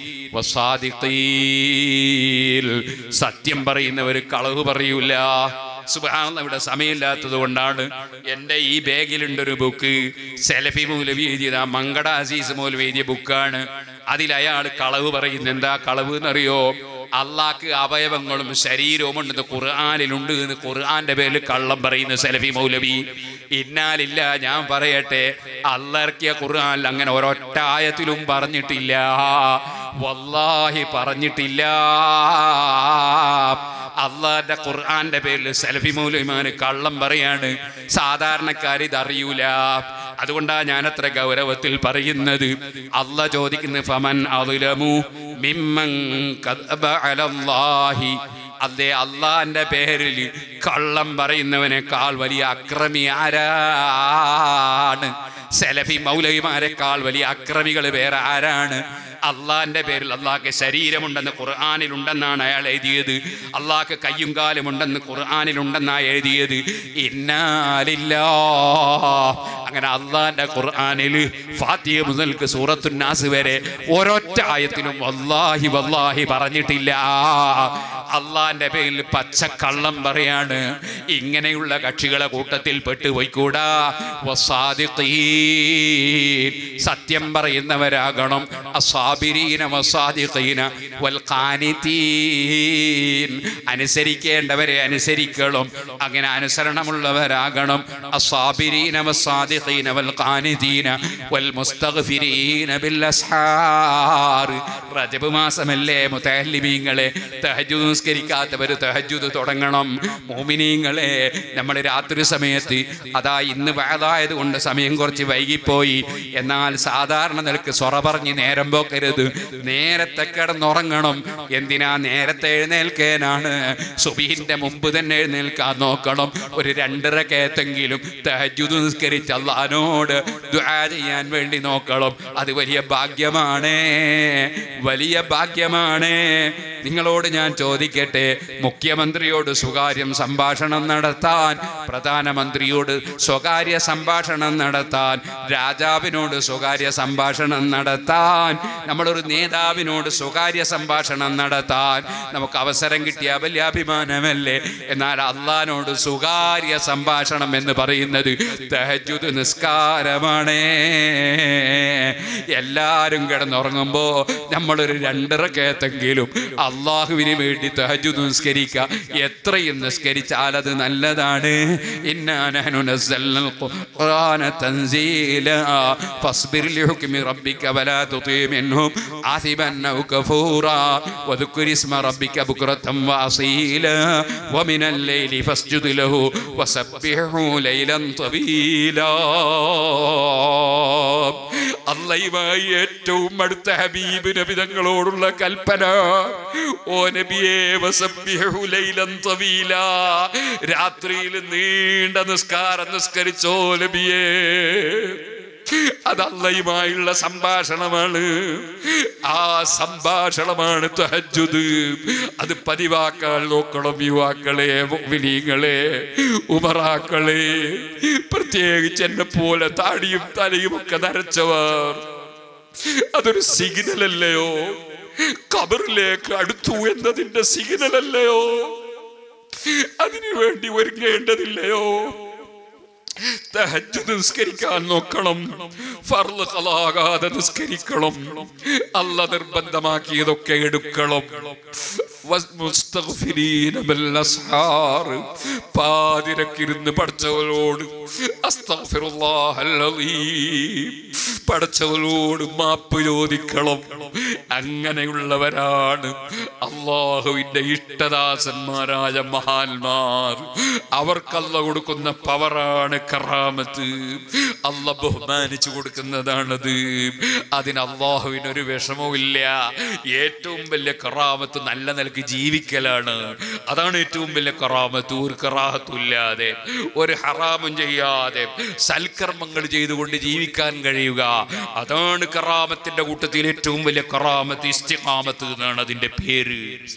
വസാദിഖീൽ. സത്യം പറയുന്നവര് കളവ് പറയൂല സുബാന ഇവിടെ സമയമില്ലാത്തത് കൊണ്ടാണ് എൻ്റെ ഈ ബാഗിലുണ്ട് ഒരു ബുക്ക് സെലഫി മൗലവി എഴുതിയത് ആ മങ്കട അസീസ് മൗലവി എഴുതിയ ബുക്കാണ് അതിൽ അയാൾ കളവ് പറയുന്നത് എന്താ കളവ് എന്നറിയോ അള്ളാക്ക് അവയവങ്ങളും ശരീരവും ഉണ്ടെന്ന് ഖുർആാനിലുണ്ട് എന്ന് ഖുർആന്റെ പേരിൽ കള്ളം പറയുന്ന സെലഫി മൗലവി ഇന്നാലില്ല ഞാൻ പറയട്ടെ അള്ളർക്കിയ ഖുർആാനിൽ അങ്ങനെ ഒരൊറ്റ ആയത്തിലും പറഞ്ഞിട്ടില്ല വല്ലാഹി പറഞ്ഞിട്ടില്ല അള്ളാന്റെ ഖുർആന്റെ പേരിൽ സെൽഫി മൗലവിമാന് കള്ളം പറയാണ് സാധാരണക്കാർ ഇത് അറിയൂല അതുകൊണ്ടാണ് ഞാൻ അത്ര ഗൗരവത്തിൽ പറയുന്നത് അല്ല ചോദിക്കുന്ന ഫമൻ അതുലമു മിമ്മൻ കദബ അലല്ലാഹി അതെ അള്ളാന്റെ പേരിൽ കള്ളം പറയുന്നവനേക്കാൾ വലിയ അക്രമി ആരാണ് സെലഫി മൗലവിമാരെക്കാൾ വലിയ അക്രമികൾ വേറെ ആരാണ് അള്ളാന്റെ പേരിൽ അള്ളാഹ്ക്ക് ശരീരമുണ്ടെന്ന് ഖുർആാനിലുണ്ടെന്നാണ് അയാൾ എഴുതിയത് അള്ളാഹ്ക്ക് കയ്യും കാലും ഉണ്ടെന്ന് ഖുർആാനിലുണ്ടെന്നാണ് എഴുതിയത് ഇന്നാലില്ല അങ്ങനെ അള്ളാന്റെ ഖുർആാനിൽ ഫാത്തിയ മുതൽക്ക് സൂറത്തുന്നാസ് വരെ ഒരൊറ്റ ആയത്തിലും വല്ലാഹി വല്ലാഹി പറഞ്ഞിട്ടില്ല അള്ളാന്റെ പേരിൽ പച്ചക്കള്ളം പറയാണ് ഇങ്ങനെയുള്ള കക്ഷികളെ കൂട്ടത്തിൽ പെട്ടുപോയിക്കൂടാ വസാദിഖീൻ. സത്യം പറയുന്നവരാകണം അസാബിരീന വസാദിഖീന വൽ ഖാനിതീൻ. അനുസരിക്കേണ്ടവരെ അനുസരിക്കണം അങ്ങനെ അനുസരണമുള്ളവരാകണം അസാബിരീന വസാദിഖീന വൽ ഖാനിതീന വൽ മുസ്തഗ്ഫിരീന ബിൽ അസ്ഹാർ റജബ് മാസമല്ലേ മുതഹല്ലിമീങ്ങളെ തഹജ്ജുദ് നിസ്കരിക്കാത്തവർ തഹജ്ജുദ് തുടങ്ങണം മോമിനീങ്ങളെ നമ്മൾ രാത്രി സമയത്ത് അതാ ഇന്ന് വയതായത് കൊണ്ട് സമയം കുറച്ച് വൈകിപ്പോയി എന്നാൽ സാധാരണ നിലക്ക് സൊറ പറഞ്ഞ് നേരം പോക്കരുത് നേരത്തെ കിടന്നുറങ്ങണം എന്തിനാ നേരത്തെ എഴുന്നേൽക്കാനാണ് സുബീഹിന്റെ മുമ്പ് തന്നെ എഴുന്നേൽക്കാൻ നോക്കണം ഒരു രണ്ടര കേത്തെങ്കിലും തഹജ്ജുദ് നിസ്കരിച്ച് അള്ളഹാനോട് ദുആ ചെയ്യാൻ വേണ്ടി നോക്കണം അത് വലിയ ഭാഗ്യമാണ് വലിയ ഭാഗ്യമാണ് നിങ്ങളോട് ഞാൻ ചോദിക്കട്ടെ മുഖ്യമന്ത്രിയോട് സ്വകാര്യം സംഭാഷണം നടത്താൻ പ്രധാനമന്ത്രിയോട് സ്വകാര്യ സംഭാഷണം നടത്താൻ രാജാവിനോട് സ്വകാര്യ സംഭാഷണം നടത്താൻ നമ്മളൊരു നേതാവിനോട് സ്വകാര്യ സംഭാഷണം നടത്താൻ നമുക്ക് അവസരം കിട്ടിയ വലിയ അഭിമാനമല്ലേ എന്നാൽ അള്ളഹാനോട് സ്വകാര്യ സംഭാഷണം എന്ന് പറയുന്നത് തഹജുദ് നിസ്കാരമാണ് എല്ലാവരും കിടന്നുറങ്ങുമ്പോ നമ്മളൊരു രണ്ടരക്കേത്തെങ്കിലും അള്ളാഹുവിന് വേണ്ടി തഹജുദ് നിസ്കരിക്കുക എത്രയും നിസ്കരിച്ചാൽ അത് നല്ലതാണ് ഇന്നാനഹനു നസ്സൽനൽ ഖുർആന തൻസീലാ ഫസ്ബിർ ലിഹുക്മി റബ്ബിക വലാ തുതി മിൻഹും ആസിബൻ ഔ കഫൂറാ വذكر اسم ربك بكرة وأصيلا ومن الليل فاسجد له وسبحه ليلا طويلا അള്ളയുമായി ഏറ്റവും അടുത്ത ഹബീബ് നബി തങ്ങളോടുള്ള കൽപ്പന ഓ നബിയേ വസബ്ബിഹു ലൈലൻ തവീല രാത്രിയിൽ നീണ്ട നിസ്കാരം നിസ്കരിച്ചോ നബിയേ അത് അള്ളയുമായുള്ള സംഭാഷണമാണ് ആ സംഭാഷണമാണ് തഹജുദ് അത് പതിവാക്കാൻ നോക്കണം യുവാക്കളെ വിലീങ്ങളെ ഉമറാക്കളെ പ്രത്യേകിച്ച് എന്നെ പോലെ താടിയും തലയും ഒക്കെ നരച്ചവർ അതൊരു സിഗ്നൽ അല്ലയോ കബറിലേക്ക് അടുത്തു എന്നതിന്റെ സിഗ്നൽ അല്ലയോ അതിനു വേണ്ടി ഒരുങ്ങേണ്ടതില്ലയോ തഹജ്ജുദ് നിസ്കരിക്കാൻ നോക്കണം ഫർള് ഖലാകാതെ നിസ്കരിക്കണം അല്ല നിർബന്ധമാക്കിയതൊക്കെ എടുക്കണം വസ്മുസ്തഗ്ഫിരീന ബിൽ അസ്ഹാർ. പാതിരക്കിരുന്ന് പഠിച്ചവരോട് അസ്തഗ്ഫിറുല്ലാഹൽ അലീം. പഠിച്ചവരോട് മാപ്പ് ചോദിക്കണം അങ്ങനെയുള്ളവരാണ് അള്ളാഹുവിന്റെ ഇഷ്ടദാസന്മാരായ മഹാന്മാർ അവർക്കല്ല കൊടുക്കുന്ന പവറാണ് കറാമത്ത് അല്ല ബഹുമാനിച്ചു കൊടുക്കുന്നതാണത് അതിന് അള്ളാഹുവിന് ഒരു വിഷമവുമില്ല ഏറ്റവും വലിയ കറാമത്ത് നല്ല നിലക്ക് ജീവിക്കലാണ് അതാണ് ഏറ്റവും വലിയ കറാമത്ത് ഒരു കറാഹത്തും ഇല്ലാതെ ഒരു ഹറാമും ചെയ്യാതെ സൽക്കർമ്മങ്ങൾ ചെയ്തുകൊണ്ട് ജീവിക്കാൻ കഴിയുക അതാണ് കറാമത്തിന്റെ കൂട്ടത്തിൽ ഏറ്റവും വലിയ കറാമത്ത് ഇസ്തിഖാമത്ത് എന്നാണ് അതിന്റെ പേര്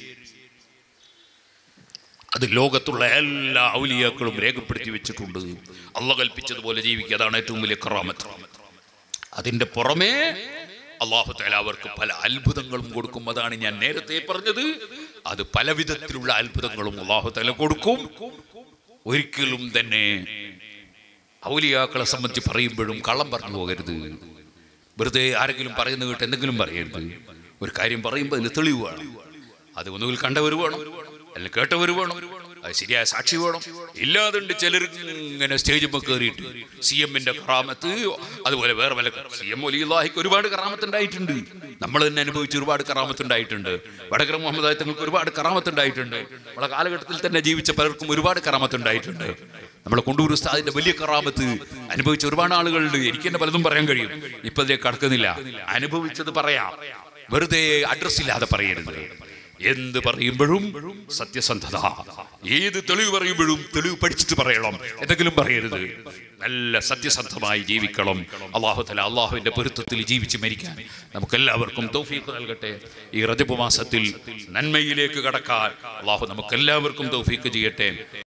അത് ലോകത്തുള്ള എല്ലാ ഔലിയാക്കളും രേഖപ്പെടുത്തി വെച്ചിട്ടുണ്ട് അള്ള കൽപ്പിച്ചതുപോലെ ജീവിക്കുക അതാണ് ഏറ്റവും വലിയ കറാമത്ത് അതിന്റെ പുറമേ അള്ളാഹു തആല അവർക്ക് പല അത്ഭുതങ്ങളും കൊടുക്കും അതാണ് ഞാൻ നേരത്തെ പറഞ്ഞത് അത് പല വിധത്തിലുള്ള അത്ഭുതങ്ങളും അള്ളാഹു തആല കൊടുക്കും ഒരിക്കലും തന്നെ ഔലിയാക്കളെ സംബന്ധിച്ച് പറയുമ്പോഴും കള്ളം പറഞ്ഞു പോകരുത് വെറുതെ ആരെങ്കിലും പറയുന്ന കേട്ട് എന്തെങ്കിലും പറയരുത് ഒരു കാര്യം പറയുമ്പോൾ അതിന് തെളിവ് വേണം അത് ഒന്നുകിൽ കണ്ടവർ വേണം അല്ലെങ്കിൽ കേട്ടവർ വേണം അത് ശരിയായ സാക്ഷി വേണം ഇല്ലാതുണ്ട് ചിലർ ഇങ്ങനെ സ്റ്റേജിൽ കയറിയിട്ട് സി എമ്മിന്റെ കറാമത്ത് അതുപോലെ വേറെ പല സി എം ഒലിഹിക്ക് ഒരുപാട് കറാമത്ത് ഉണ്ടായിട്ടുണ്ട് നമ്മൾ തന്നെ അനുഭവിച്ച് ഒരുപാട് കറാമത്ത് ഉണ്ടായിട്ടുണ്ട് വടകര മുഹമ്മദ് തങ്ങൾക്ക് ഒരുപാട് കറാമത്ത് ഉണ്ടായിട്ടുണ്ട് നമ്മളെ കാലഘട്ടത്തിൽ തന്നെ ജീവിച്ച പലർക്കും ഒരുപാട് കറാമത്ത് ഉണ്ടായിട്ടുണ്ട് നമ്മളെ കൊണ്ടൂർ ഉസ്താദിന്റെ വലിയ കറാമത്ത് അനുഭവിച്ച ഒരുപാട് ആളുകളുണ്ട് എനിക്ക് തന്നെ പലതും പറയാൻ കഴിയും ഇപ്പൊ ഇതിലേക്ക് കടക്കുന്നില്ല അനുഭവിച്ചത് പറയാം വെറുതെ അഡ്രസ് ഇല്ലാതെ പറയരുത് എന്ത് പറയുമ്പോഴും സത്യസന്ധത ഏത് തെളിവ് പറയുമ്പോഴും തെളിവ് പഠിച്ചിട്ട് പറയണം എന്തെങ്കിലും പറയരുത് നല്ല സത്യസന്ധമായി ജീവിക്കണം അള്ളാഹു തല അള്ളാഹുവിന്റെ പൊരുത്തത്തിൽ ജീവിച്ച് മരിക്കാൻ നമുക്ക് എല്ലാവർക്കും തൗഫീഖ് നൽകട്ടെ ഈ റജബ് മാസത്തിൽ നന്മയിലേക്ക് കടക്കാൻ അള്ളാഹു നമുക്ക് എല്ലാവർക്കും തൗഫീഖ് ചെയ്യട്ടെ